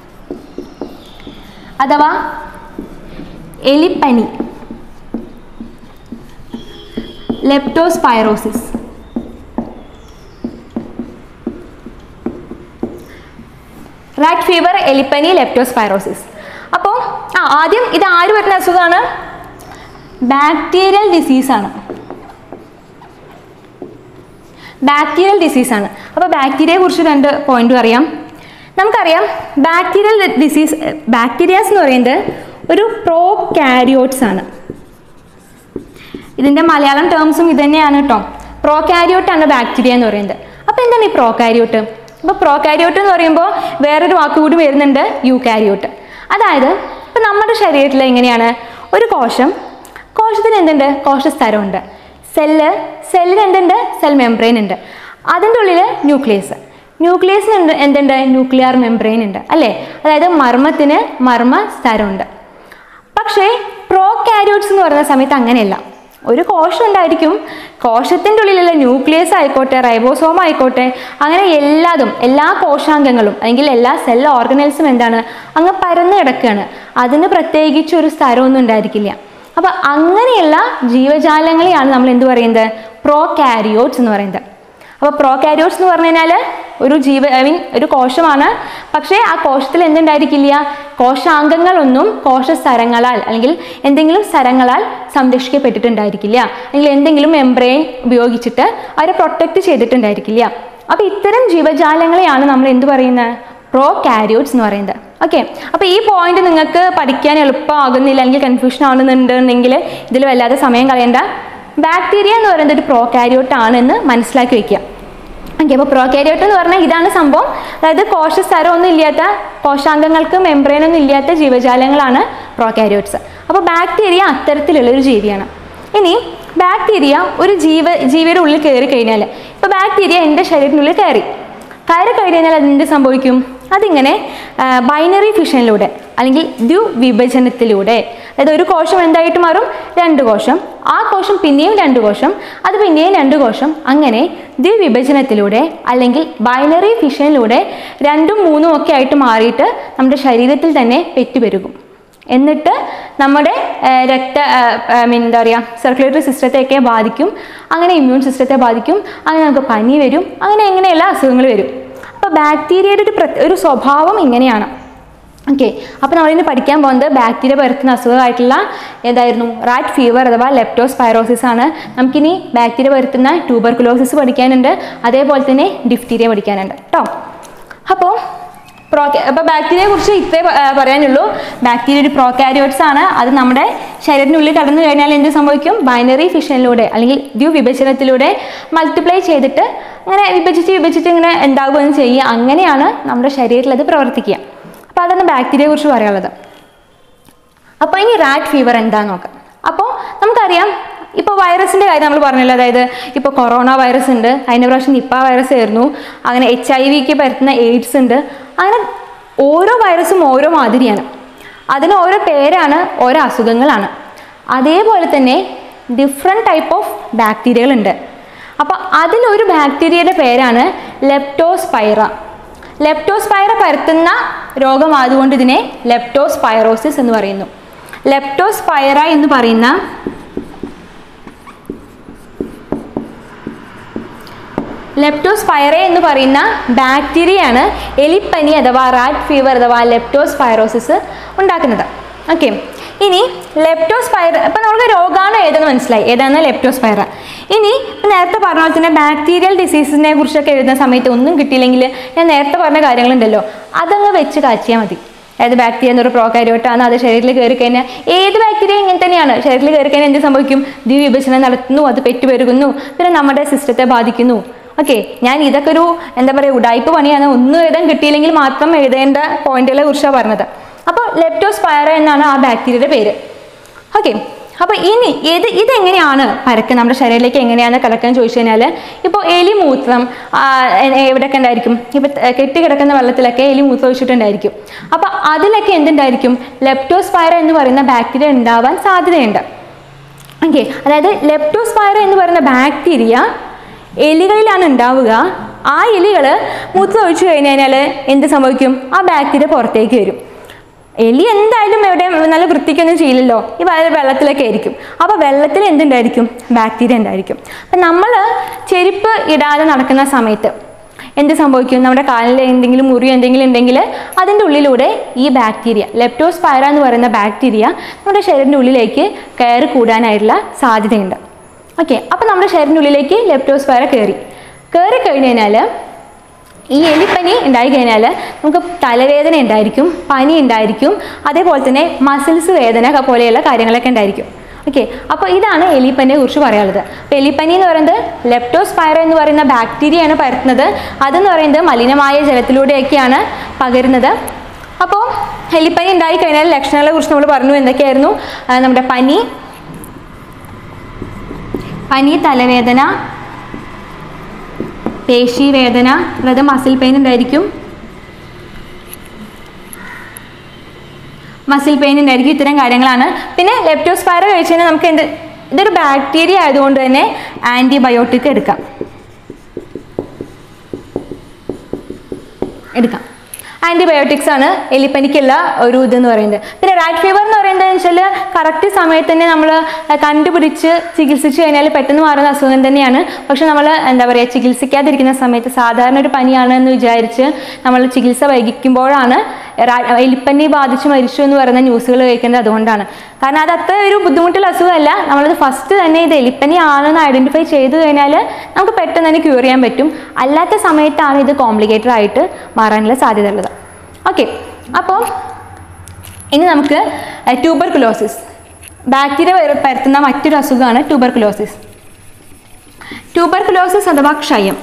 അഥവാ എലിപ്പനി ലെപ്റ്റോസ്പൈറോസിസ് റാറ്റ് ഫീവർ എലിപ്പനി ലെപ്റ്റോസ്പൈറോസിസ് അപ്പോൾ ആ ആദ്യം ഇത് ആര് വരുന്ന അസുഖമാണ് ബാക്ടീരിയൽ ഡിസീസാണ് ബാക്ടീരിയൽ ഡിസീസാണ് അപ്പോൾ ബാക്ടീരിയയെ കുറിച്ച് രണ്ട് പോയിന്റ് അറിയാം നമുക്കറിയാം ബാക്ടീരിയൽ ഡിസീസ് ബാക്ടീരിയാസ് എന്ന് പറയുന്നത് ഒരു പ്രോ കാരിയോട്സ് ആണ് ഇതിൻ്റെ മലയാളം ടേംസും ഇത് തന്നെയാണ് കേട്ടോ പ്രോകാരിയോട്ട് ആണ് ബാക്ടീരിയ എന്ന് പറയുന്നത് അപ്പോൾ എന്താണ് ഈ പ്രോകാരിയോട്ട് അപ്പോൾ പ്രോകാരിയോട്ട് എന്ന് പറയുമ്പോൾ വേറൊരു വാക്ക് കൂടി വരുന്നുണ്ട് യൂകാരിയോട്ട് അതായത് ഇപ്പം നമ്മുടെ ശരീരത്തിൽ എങ്ങനെയാണ് ഒരു കോശം കോശത്തിന് എന്തുണ്ട് കോശസ്തരമുണ്ട് സെല്ല് സെല്ലിന് എന്തുണ്ട് സെൽ മെംബ്രെയിൻ ഉണ്ട് അതിൻ്റെ ഉള്ളിൽ ന്യൂക്ലിയസ് ന്യൂക്ലിയസിന് എന്ത് എന്തുണ്ട് ന്യൂക്ലിയർ മെംബ്രെയിൻ ഉണ്ട് അല്ലേ അതായത് മർമ്മത്തിന് മർമ്മ സ്ഥലമുണ്ട് പക്ഷേ പ്രോ കാരിയോട്സ് എന്ന് പറയുന്ന സമയത്ത് അങ്ങനെയല്ല ഒരു കോശം ഉണ്ടായിരിക്കും കോശത്തിൻ്റെ ഉള്ളിലുള്ള ന്യൂക്ലിയസ് ആയിക്കോട്ടെ റൈബോസോം ആയിക്കോട്ടെ അങ്ങനെ എല്ലാതും എല്ലാ കോശാംഗങ്ങളും അല്ലെങ്കിൽ എല്ലാ സെൽ ഓർഗനൽസും എന്താണ് അങ്ങ് പരന്ന് കിടക്കുകയാണ് അതിന് പ്രത്യേകിച്ച് ഒരു സ്ഥലമൊന്നും ഉണ്ടായിരിക്കില്ല അപ്പോൾ അങ്ങനെയുള്ള ജീവജാലങ്ങളെയാണ് നമ്മൾ എന്ത് പറയുന്നത് പ്രോ കാരിയോട്സ് എന്ന് പറയുന്നത് അപ്പോൾ പ്രോകാരിയോട്സ് എന്ന് പറഞ്ഞു കഴിഞ്ഞാൽ ഒരു ജീവ ഐ മീൻ ഒരു കോശമാണ് പക്ഷേ ആ കോശത്തിൽ എന്തുണ്ടായിരിക്കില്ല കോശാംഗങ്ങളൊന്നും കോശസ്തരങ്ങളാൽ അല്ലെങ്കിൽ എന്തെങ്കിലും സ്ഥലങ്ങളാൽ സംരക്ഷിക്കപ്പെട്ടിട്ടുണ്ടായിരിക്കില്ല അല്ലെങ്കിൽ എന്തെങ്കിലും മെംബ്രെയിൻ ഉപയോഗിച്ചിട്ട് അവരെ പ്രൊട്ടക്റ്റ് ചെയ്തിട്ടുണ്ടായിരിക്കില്ല അപ്പോൾ ഇത്തരം ജീവജാലങ്ങളെയാണ് നമ്മൾ എന്ത് പറയുന്നത് പ്രോ കാരിയോട്സ് എന്ന് പറയുന്നത് ഓക്കെ അപ്പോൾ ഈ പോയിന്റ് നിങ്ങൾക്ക് പഠിക്കാൻ എളുപ്പമാകുന്നില്ല അല്ലെങ്കിൽ കൺഫ്യൂഷൻ ആവുന്നുണ്ടെന്നുണ്ടെങ്കിൽ ഇതിൽ വല്ലാതെ സമയം കളയണ്ട ബാക്ടീരിയ എന്ന് പറയുന്നത് ഒരു പ്രോ കാരിയോട്ട് ആണെന്ന് മനസ്സിലാക്കി വെക്കുക ഓക്കെ അപ്പോൾ പ്രോകാരിയോട്ട് എന്ന് പറഞ്ഞാൽ ഇതാണ് സംഭവം അതായത് കോശസ്തരമൊന്നും ഇല്ലാത്ത കോശാംഗങ്ങൾക്ക് മെംബ്രെയിനൊന്നും ഇല്ലാത്ത ജീവജാലങ്ങളാണ് പ്രോകാരിയോട്സ് അപ്പോൾ ബാക്ടീരിയ അത്തരത്തിലുള്ള ഒരു ജീവിയാണ് ഇനി ബാക്ടീരിയ ഒരു ജീവ ജീവിയുടെ ഉള്ളിൽ കയറി കഴിഞ്ഞാൽ ഇപ്പോൾ ബാക്ടീരിയ എൻ്റെ ശരീരത്തിനുള്ളിൽ കയറി കയറി കഴിഞ്ഞാൽ അതെന്ത് സംഭവിക്കും അതിങ്ങനെ ബൈനറി ഫിഷനിലൂടെ അല്ലെങ്കിൽ ദ്വിവിഭജനത്തിലൂടെ അതായത് ഒരു കോശം എന്തായിട്ട് മാറും രണ്ട് കോശം ആ കോശം പിന്നെയും രണ്ട് കോശം അത് പിന്നെയും രണ്ട് കോശം അങ്ങനെ ദ്വിവിഭജനത്തിലൂടെ അല്ലെങ്കിൽ ബൈനറി ഫിഷനിലൂടെ രണ്ടും മൂന്നും ഒക്കെ ആയിട്ട് മാറിയിട്ട് നമ്മുടെ ശരീരത്തിൽ തന്നെ പെറ്റുപെരുകും എന്നിട്ട് നമ്മുടെ ആ, രക്ത ഐ മീൻ എന്താ പറയുക സർക്കുലേറ്ററി സിസ്റ്റത്തെയൊക്കെ ബാധിക്കും അങ്ങനെ ഇമ്മ്യൂൺ സിസ്റ്റത്തെ ബാധിക്കും അങ്ങനെ നമുക്ക് പനി വരും അങ്ങനെ എങ്ങനെയുള്ള അസുഖങ്ങൾ വരും അപ്പോൾ ബാക്ടീരിയയുടെ ഒരു പ്രത്യ ഒരു സ്വഭാവം ഇങ്ങനെയാണ് ഓക്കെ അപ്പോൾ നമ്മളിന്ന് പഠിക്കാൻ പോകുന്നത് ബാക്ടീരിയ പരത്തുന്ന അസുഖമായിട്ടുള്ള ഏതായിരുന്നു റാറ്റ് ഫീവർ അഥവാ ലെപ്റ്റോസ്പൈറോസിസ് ആണ് നമുക്കിനി ബാക്ടീരിയ പരത്തുന്ന ട്യൂബർകുലോസിസ് പഠിക്കാനുണ്ട് അതേപോലെ തന്നെ ഡിഫ്തീരിയ പഠിക്കാനുണ്ട് കേട്ടോ അപ്പോൾ പ്രോ അപ്പോൾ ബാക്ടീരിയയെ കുറിച്ച് ഇത്രേ പ- ആ, പറയാനുള്ളൂ ബാക്ടീരിയ ഒരു പ്രോകാരിയോട്സ് ആണ് അത് നമ്മുടെ ശരീരത്തിനുള്ളിൽ കടന്നു കഴിഞ്ഞാൽ എന്ത് സംഭവിക്കും ബൈനറി ഫിഷനിലൂടെ അല്ലെങ്കിൽ ദ്വിവിഭജനത്തിലൂടെ മൾട്ടിപ്ലൈ ചെയ്തിട്ട് അങ്ങനെ വിഭജിച്ച് വിഭജിച്ച് ഇങ്ങനെ ഉണ്ടാവുകയും ചെയ്യുക അങ്ങനെയാണ് നമ്മുടെ ശരീരത്തിൽ അത് പ്രവർത്തിക്കുക അപ്പോൾ അതാണ് ബാക്ടീരിയയെ കുറിച്ച് പറയാനുള്ളത് അപ്പോൾ ഇനി റാറ്റ് ഫീവർ എന്താന്ന് നോക്കാം അപ്പോൾ നമുക്കറിയാം ഇപ്പോൾ വൈറസിൻ്റെ കാര്യം നമ്മൾ പറഞ്ഞല്ലോ അതായത് ഇപ്പോൾ കൊറോണ വൈറസ് ഉണ്ട് കഴിഞ്ഞ പ്രാവശ്യം നിപ്പ വൈറസ് ആയിരുന്നു അങ്ങനെ എച്ച് ഐ വിക്ക് പരത്തുന്ന എയ്ഡ്സ് ഉണ്ട് അങ്ങനെ ഓരോ വൈറസും ഓരോ മാതിരിയാണ് അതിന് ഓരോ പേരാണ് ഓരോ അസുഖങ്ങളാണ് അതേപോലെ തന്നെ ഡിഫറെൻറ്റ് ടൈപ്പ് ഓഫ് ബാക്ടീരിയകളുണ്ട് അപ്പോൾ അതിലൊരു ബാക്ടീരിയയുടെ പേരാണ് ലെപ്റ്റോസ്പൈറ ലെപ്റ്റോസ്പൈറ പരത്തുന്ന രോഗമായതുകൊണ്ട് ഇതിനെ ലെപ്റ്റോസ്പൈറോസിസ് എന്ന് പറയുന്നു ലെപ്റ്റോസ്പൈറ എന്ന് പറയുന്ന ലെപ്റ്റോസ്പൈറ എന്ന് പറയുന്ന ബാക്ടീരിയയാണ് എലിപ്പനി അഥവാ റാറ്റ് ഫീവർ അഥവാ ലെപ്റ്റോസ്പൈറോസിസ് ഉണ്ടാക്കുന്നത് ഓക്കെ ഇനി ലെപ്റ്റോസ്പൈറ ഇപ്പം നമുക്ക് രോഗാണു ഏതെന്ന് മനസ്സിലായി ഏതാണ് ലെപ്റ്റോസ്പൈറ ഇനി ഇപ്പം നേരത്തെ പറഞ്ഞ പോലെ തന്നെ ബാക്ടീരിയൽ ഡിസീസിനെ കുറിച്ചൊക്കെ എഴുതുന്ന സമയത്ത് ഒന്നും കിട്ടിയില്ലെങ്കിൽ ഞാൻ നേരത്തെ പറഞ്ഞ കാര്യങ്ങളുണ്ടല്ലോ അതങ്ങ് വെച്ച് കാച്ചിയാൽ മതി അതായത് ബാക്ടീരിയ എന്നൊരു പ്രോകാരിയോട്ടാണ് അത് ശരീരത്തിൽ കയറി കഴിഞ്ഞാൽ ഏത് ബാക്ടീരിയ ഇങ്ങനെ തന്നെയാണ് ശരീരത്തിൽ കയറി കഴിഞ്ഞാൽ എന്ത് സംഭവിക്കും ദ്വിവിഭജനം നടത്തുന്നു അത് പെറ്റുപെരുകുന്നു പിന്നെ നമ്മുടെ സിസ്റ്റത്തെ ബാധിക്കുന്നു ഓക്കെ ഞാൻ ഇതൊക്കെ ഒരു എന്താ പറയുക ഉടായ്പ പണിയാണ് ഒന്നും എഴുതാൻ കിട്ടിയില്ലെങ്കിൽ മാത്രം എഴുതേണ്ട പോയിന്റുകളെ കുറിച്ചാണ് പറഞ്ഞത് അപ്പോൾ ലെപ്റ്റോസ്പൈറ എന്നാണ് ആ ബാക്ടീരിയയുടെ പേര് ഓക്കെ അപ്പോൾ ഇനി ഇത് ഇതെങ്ങനെയാണ് പരക്ക് നമ്മുടെ ശരീരത്തിലേക്ക് എങ്ങനെയാണ് കിടക്കാൻ ചോദിച്ചു കഴിഞ്ഞാൽ ഇപ്പോൾ എലി മൂത്രം ആ, എ- എവിടെയൊക്കെ ഉണ്ടായിരിക്കും ഇപ്പോൾ കെട്ടി കിടക്കുന്ന വെള്ളത്തിലൊക്കെ എലി മൂത്രം ഒഴിച്ചിട്ടുണ്ടായിരിക്കും അപ്പോൾ അതിലൊക്കെ എന്തുണ്ടായിരിക്കും ലെപ്റ്റോസ്പൈറ എന്ന് പറയുന്ന ബാക്ടീരിയ ഉണ്ടാവാൻ സാധ്യതയുണ്ട് ഓക്കെ അതായത് ലെപ്റ്റോസ്പൈറ എന്ന് പറയുന്ന ബാക്ടീരിയ എലികളിലാണ് ഉണ്ടാവുക ആ എലികൾ മൂത്രം ഒഴിച്ചു കഴിഞ്ഞ് കഴിഞ്ഞാൽ എന്ത് സംഭവിക്കും ആ ബാക്ടീരിയ പുറത്തേക്ക് വരും എലി എന്തായാലും എവിടെ നല്ല വൃത്തിക്കൊന്നും ചെയ്യില്ലല്ലോ ഈ വയ- വെള്ളത്തിലൊക്കെ ആയിരിക്കും അപ്പോൾ വെള്ളത്തിൽ എന്തുണ്ടായിരിക്കും ബാക്ടീരിയ ഉണ്ടായിരിക്കും അപ്പം നമ്മൾ ചെരുപ്പ് ഇടാതെ നടക്കുന്ന സമയത്ത് എന്ത് സംഭവിക്കും നമ്മുടെ കാലിൽ എന്തെങ്കിലും മുറി എന്തെങ്കിലും ഉണ്ടെങ്കിൽ അതിൻ്റെ ഉള്ളിലൂടെ ഈ ബാക്ടീരിയ ലെപ്റ്റോസ്പൈറ എന്ന് പറയുന്ന ബാക്ടീരിയ നമ്മുടെ ശരീരത്തിൻ്റെ ഉള്ളിലേക്ക് കയറി കൂടാനായിട്ടുള്ള സാധ്യതയുണ്ട് ഓക്കെ അപ്പോൾ നമ്മുടെ ശരീരത്തിൻ്റെ ഉള്ളിലേക്ക് ലെപ്റ്റോസ്പൈറ കയറി കയറി കഴിഞ്ഞ് കഴിഞ്ഞാൽ ഈ എലിപ്പനി ഉണ്ടായി കഴിഞ്ഞാൽ നമുക്ക് തലവേദന ഉണ്ടായിരിക്കും പനി ഉണ്ടായിരിക്കും അതേപോലെ തന്നെ മസിൽസ് വേദന ക- പോലെയുള്ള കാര്യങ്ങളൊക്കെ ഉണ്ടായിരിക്കും ഓക്കെ അപ്പോൾ ഇതാണ് എലിപ്പനിയെ കുറിച്ച് പറയാനുള്ളത് അപ്പോൾ എലിപ്പനി എന്ന് പറയുന്നത് ലെപ്റ്റോസ്പൈറ എന്ന് പറയുന്ന ബാക്ടീരിയയാണ് പരത്തുന്നത് അതെന്ന് പറയുന്നത് മലിനമായ ജലത്തിലൂടെയൊക്കെയാണ് പകരുന്നത് അപ്പോൾ എലിപ്പനി ഉണ്ടായി കഴിഞ്ഞാൽ ലക്ഷണങ്ങളെ കുറിച്ച് നമ്മൾ പറഞ്ഞു എന്തൊക്കെയായിരുന്നു ആ, നമ്മുടെ പനി പനി തലവേദന പേശി വേദന അതായത് മസിൽ പെയിൻ ഉണ്ടായിരിക്കും മസിൽ പെയിൻ ഉണ്ടായിരിക്കും ഇത്തരം കാര്യങ്ങളാണ് പിന്നെ ലെപ്റ്റോസ്പൈറ കഴിച്ചു കഴിഞ്ഞാൽ നമുക്ക് എന്ത് ഇതൊരു ബാക്ടീരിയ ആയതുകൊണ്ട് തന്നെ ആൻറ്റിബയോട്ടിക് എടുക്കാം എടുക്കാം ആൻറ്റിബയോട്ടിക്സ് ആണ് എലിപ്പനിക്കുള്ള ഒരു ഇതെന്ന് പറയുന്നത് പിന്നെ റാറ്റ് ഫീവർ എന്ന് പറയുന്നത് വെച്ചാൽ കറക്റ്റ് സമയത്ത് തന്നെ നമ്മൾ കണ്ടുപിടിച്ച് ചികിത്സിച്ച് കഴിഞ്ഞാൽ പെട്ടെന്ന് മാറുന്ന അസുഖം തന്നെയാണ് പക്ഷെ നമ്മൾ എന്താ പറയുക ചികിത്സിക്കാതിരിക്കുന്ന സമയത്ത് സാധാരണ ഒരു പനിയാണ് എന്ന് വിചാരിച്ച് നമ്മൾ ചികിത്സ വൈകിക്കുമ്പോഴാണ് റാ- എലിപ്പനി ബാധിച്ച് മരിച്ചു എന്ന് പറയുന്ന ന്യൂസുകൾ കേൾക്കുന്നത് അതുകൊണ്ടാണ് കാരണം അത് അത്ര ഒരു ബുദ്ധിമുട്ടുള്ള അസുഖമല്ല നമ്മളത് ഫസ്റ്റ് തന്നെ ഇത് എലിപ്പനി ആണെന്ന് ഐഡൻറ്റിഫൈ ചെയ്ത് കഴിഞ്ഞാൽ നമുക്ക് പെട്ടെന്ന് തന്നെ ക്യൂർ ചെയ്യാൻ പറ്റും അല്ലാത്ത സമയത്താണ് ഇത് കോംപ്ലിക്കേറ്റഡ് ആയിട്ട് മാറാനുള്ള സാധ്യത ഉള്ളത് ഓക്കെ അപ്പോൾ ഇനി നമുക്ക് ട്യൂബർകുലോസിസ് ബാക്ടീരിയ വര- പരത്തുന്ന മറ്റൊരു അസുഖമാണ് ട്യൂബർകുലോസിസ് ട്യൂബർകുലോസിസ് അഥവാ ക്ഷയം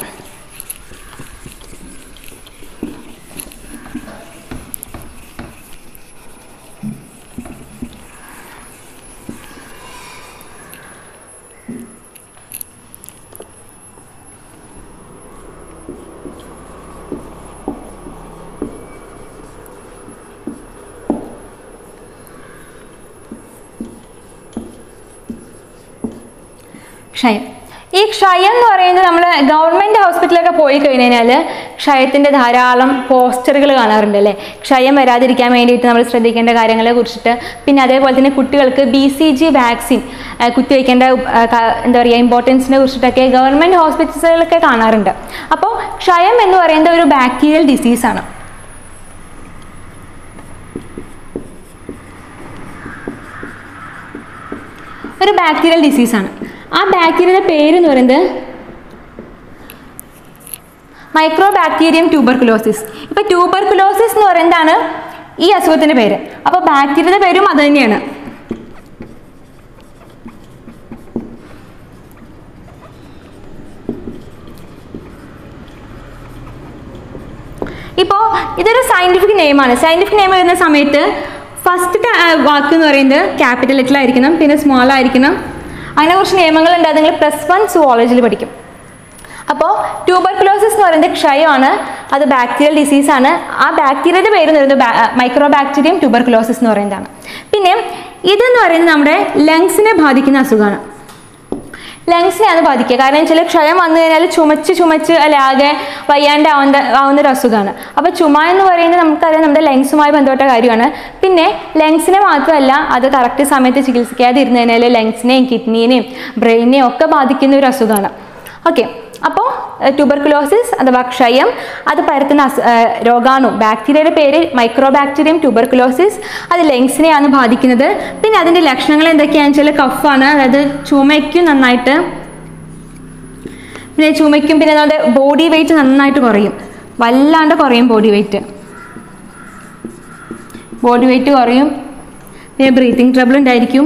ക്ഷയം ഈ ക്ഷയം എന്ന് പറയുന്നത് നമ്മൾ ഗവൺമെൻറ് ഹോസ്പിറ്റലൊക്കെ പോയി കഴിഞ്ഞാൽ ക്ഷയത്തിൻ്റെ ധാരാളം പോസ്റ്ററുകൾ കാണാറുണ്ട് അല്ലേ ക്ഷയം വരാതിരിക്കാൻ വേണ്ടിയിട്ട് നമ്മൾ ശ്രദ്ധിക്കേണ്ട കാര്യങ്ങളെ കുറിച്ചിട്ട് പിന്നെ അതേപോലെ തന്നെ കുട്ടികൾക്ക് ബി സി ജി വാക്സിൻ കുത്തിവയ്ക്കേണ്ട ആ, ക- എന്താ പറയുക ഇമ്പോർട്ടൻസിനെ കുറിച്ചിട്ടൊക്കെ ഗവൺമെൻറ് ഹോസ്പിറ്റലുകളിലൊക്കെ കാണാറുണ്ട് അപ്പോൾ ക്ഷയം എന്ന് പറയുന്നത് ഒരു ബാക്ടീരിയൽ ഡിസീസാണ് ഒരു ബാക്ടീരിയൽ ഡിസീസാണ് ആ ബാക്ടീരിയയുടെ പേര് എന്ന് പറയുന്നത് മൈക്രോ ബാക്ടീരിയം ട്യൂബർകുലോസിസ് ഇപ്പൊ ട്യൂബർകുലോസിസ് എന്ന് പറയുന്നതാണ് ഈ അസുഖത്തിന്റെ പേര് അപ്പൊ ബാക്ടീരിയയുടെ പേരും അത് തന്നെയാണ് ഇപ്പോൾ ഇതൊരു സയന്റിഫിക് നെയിമാണ് സയന്റിഫിക് നെയിം വരുന്ന സമയത്ത് ഫസ്റ്റ് വാക്ക് എന്ന് പറയുന്നത് ക്യാപിറ്റൽ ലെറ്ററിലായിരിക്കണം പിന്നെ സ്മോൾ ആയിരിക്കണം അങ്ങനെ കുറച്ച് നിയമങ്ങളുണ്ട് അത് നിങ്ങൾ പ്ലസ് വൺ സുവോളജിയിൽ പഠിക്കും അപ്പോൾ ട്യൂബർകുലോസിസ് എന്ന് പറയുന്നത് ക്ഷയമാണ് അത് ബാക്ടീരിയൽ ഡിസീസാണ് ആ ബാക്ടീരിയയുടെ പേര് എന്ന് പറയുന്നത് മൈക്രോ ബാക്ടീരിയം ട്യൂബർകുലോസിസ് എന്ന് പറയുന്നതാണ് പിന്നെ ഇതെന്ന് പറയുന്നത് നമ്മുടെ ലങ്സിനെ ബാധിക്കുന്ന അസുഖമാണ് ലങ്സിനെയാണ് ബാധിക്കുക കാരണം വെച്ചാൽ ക്ഷയം വന്നു കഴിഞ്ഞാൽ ചുമച്ച് ചുമച്ച് അല്ലെ ആകെ വയ്യാണ്ടാവുന്ന ആവുന്ന ഒരു അസുഖമാണ് അപ്പോൾ ചുമ എന്ന് പറയുന്നത് നമുക്കറിയാം നമ്മുടെ ലങ്സുമായി ബന്ധപ്പെട്ട കാര്യമാണ് പിന്നെ ലങ്സിനെ മാത്രമല്ല അത് കറക്റ്റ് സമയത്ത് ചികിത്സിക്കാതെ ഇരുന്ന് കഴിഞ്ഞാൽ ലങ്സിനെയും കിഡ്നീനെയും ബ്രെയിനെയും ഒക്കെ ബാധിക്കുന്ന ഒരു അസുഖമാണ് ഓക്കെ അപ്പോൾ ട്യൂബർകുലോസിസ് അഥവാ ക്ഷയം അത് പരത്തുന്ന അസു ഏഹ് രോഗാണു ബാക്ടീരിയയുടെ പേര് മൈക്രോ ബാക്ടീരിയം ട്യൂബർകുലോസിസ് അത് ലങ്സിനെയാണ് ബാധിക്കുന്നത് പിന്നെ അതിൻ്റെ ലക്ഷണങ്ങൾ എന്തൊക്കെയാണെന്ന് വെച്ചാൽ കഫാണ് അതായത് ചുമയ്ക്കും നന്നായിട്ട് പിന്നെ ചുമയ്ക്കും പിന്നെ നമ്മുടെ ബോഡി വെയിറ്റ് നന്നായിട്ട് കുറയും വല്ലാണ്ട് കുറയും ബോഡി വെയിറ്റ് ബോഡി വെയിറ്റ് കുറയും പിന്നെ ബ്രീത്തിങ് ട്രബിൾ ഉണ്ടായിരിക്കും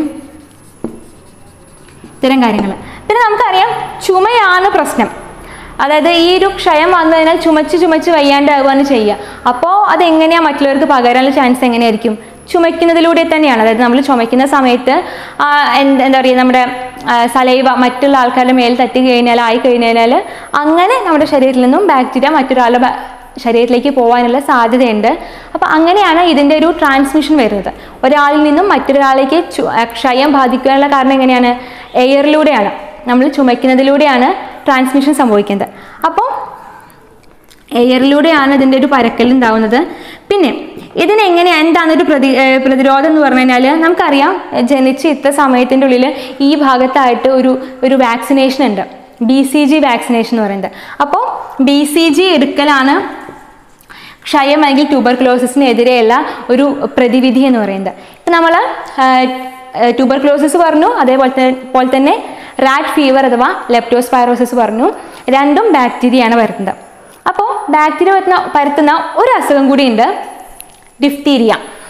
ഇത്തരം കാര്യങ്ങൾ പിന്നെ നമുക്കറിയാം ചുമയാണ് പ്രശ്നം അതായത് ഈ ഒരു ക്ഷയം വന്നു കഴിഞ്ഞാൽ ചുമച്ച് ചുമച്ച് വയ്യാണ്ടാവുകയാണ് ചെയ്യുക അപ്പോൾ അതെങ്ങനെയാണ് മറ്റുള്ളവർക്ക് പകരാനുള്ള ചാൻസ് എങ്ങനെയായിരിക്കും ചുമയ്ക്കുന്നതിലൂടെ തന്നെയാണ് അതായത് നമ്മൾ ചുമയ്ക്കുന്ന സമയത്ത് ആ, എന്ത് എന്താ പറയുക നമ്മുടെ സലൈവ മറ്റുള്ള ആൾക്കാരുടെ മേൽ തട്ടി കഴിഞ്ഞാൽ ആയി കഴിഞ്ഞാൽ അങ്ങനെ നമ്മുടെ ശരീരത്തിൽ നിന്നും ബാക്ടീരിയ മറ്റൊരാളുടെ ബ- ശരീരത്തിലേക്ക് പോകാനുള്ള സാധ്യതയുണ്ട് അപ്പോൾ അങ്ങനെയാണ് ഇതിൻ്റെ ഒരു ട്രാൻസ്മിഷൻ വരുന്നത് ഒരാളിൽ നിന്നും മറ്റൊരാളിലേക്ക് ചു- ആ, ക്ഷയം ബാധിക്കാനുള്ള കാരണം എങ്ങനെയാണ് എയറിലൂടെയാണ് നമ്മൾ ചുമയ്ക്കുന്നതിലൂടെയാണ് ട്രാൻസ്മിഷൻ സംഭവിക്കുന്നത് അപ്പോൾ എയറിലൂടെയാണ് ഇതിൻ്റെ ഒരു പരക്കൽ ഉണ്ടാവുന്നത് പിന്നെ ഇതിനെങ്ങനെ എന്താണ് ഒരു പ്രതി ഏർ പ്രതിരോധം എന്ന് പറഞ്ഞു കഴിഞ്ഞാൽ നമുക്കറിയാം ജനിച്ച് ഇത്ര സമയത്തിൻ്റെ ഉള്ളിൽ ഈ ഭാഗത്തായിട്ട് ഒരു ഒരു വാക്സിനേഷൻ ഉണ്ട് ബി സി ജി വാക്സിനേഷൻ എന്ന് പറയുന്നത് അപ്പോൾ ബി സി ജി എടുക്കലാണ് ക്ഷയം അല്ലെങ്കിൽ ട്യൂബർക്ലോസിസിനെതിരെയുള്ള ഒരു പ്രതിവിധി എന്ന് പറയുന്നത് ഇപ്പം നമ്മൾ ട്യൂബർക്ലോസിസ് പറഞ്ഞു അതേപോലെ തന്നെ പോലെ തന്നെ റാറ്റ് ഫീവർ അഥവാ ലെപ്റ്റോസ്പൈറോസിസ് പറഞ്ഞു രണ്ടും ബാക്ടീരിയയാണ് വരുന്നത് അപ്പോൾ ബാക്ടീരിയ പരത്തുന്ന പരത്തുന്ന ഒരു അസുഖം കൂടിയുണ്ട് ഡിഫ്തീരിയ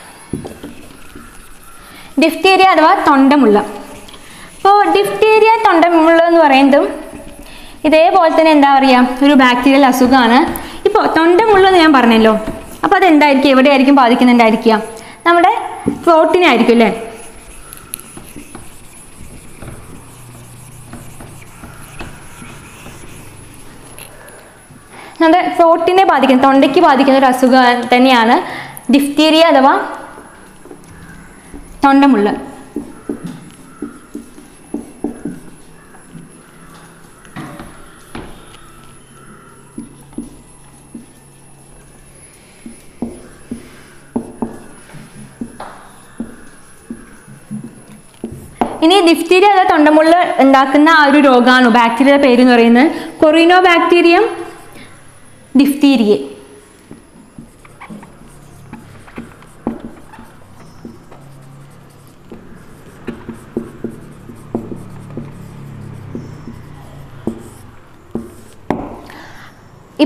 ഡിഫ്തീരിയ അഥവാ തൊണ്ടമുള്ള അപ്പോൾ ഡിഫ്തീരിയ തൊണ്ടമുള്ള എന്ന് പറയുന്നതും ഇതേപോലെ തന്നെ എന്താ പറയുക ഒരു ബാക്ടീരിയൽ അസുഖമാണ് ഇപ്പോൾ തൊണ്ടമുള്ള എന്ന് ഞാൻ പറഞ്ഞല്ലോ അപ്പോൾ അതെന്തായിരിക്കും എവിടെയായിരിക്കും ബാധിക്കുന്നുണ്ടായിരിക്കുക നമ്മുടെ ത്രോട്ടിനെ ആയിരിക്കും അല്ലേ നമ്മുടെ ത്രോട്ടിനെ ബാധിക്കുന്ന തൊണ്ടയ്ക്ക് ബാധിക്കുന്ന ഒരു അസുഖം തന്നെയാണ് ഡിഫ്തീരിയ അഥവാ തൊണ്ടമുള്ള ഇനി ഡിഫ്തീരിയ അഥവാ തൊണ്ടമുള്ള ഉണ്ടാക്കുന്ന ആ ഒരു രോഗാണു ബാക്ടീരിയയുടെ പേര് എന്ന് പറയുന്നത് കൊറിനോ ബാക്ടീരിയം ഡിഫ്തീരിയെ ഇപ്പോൾ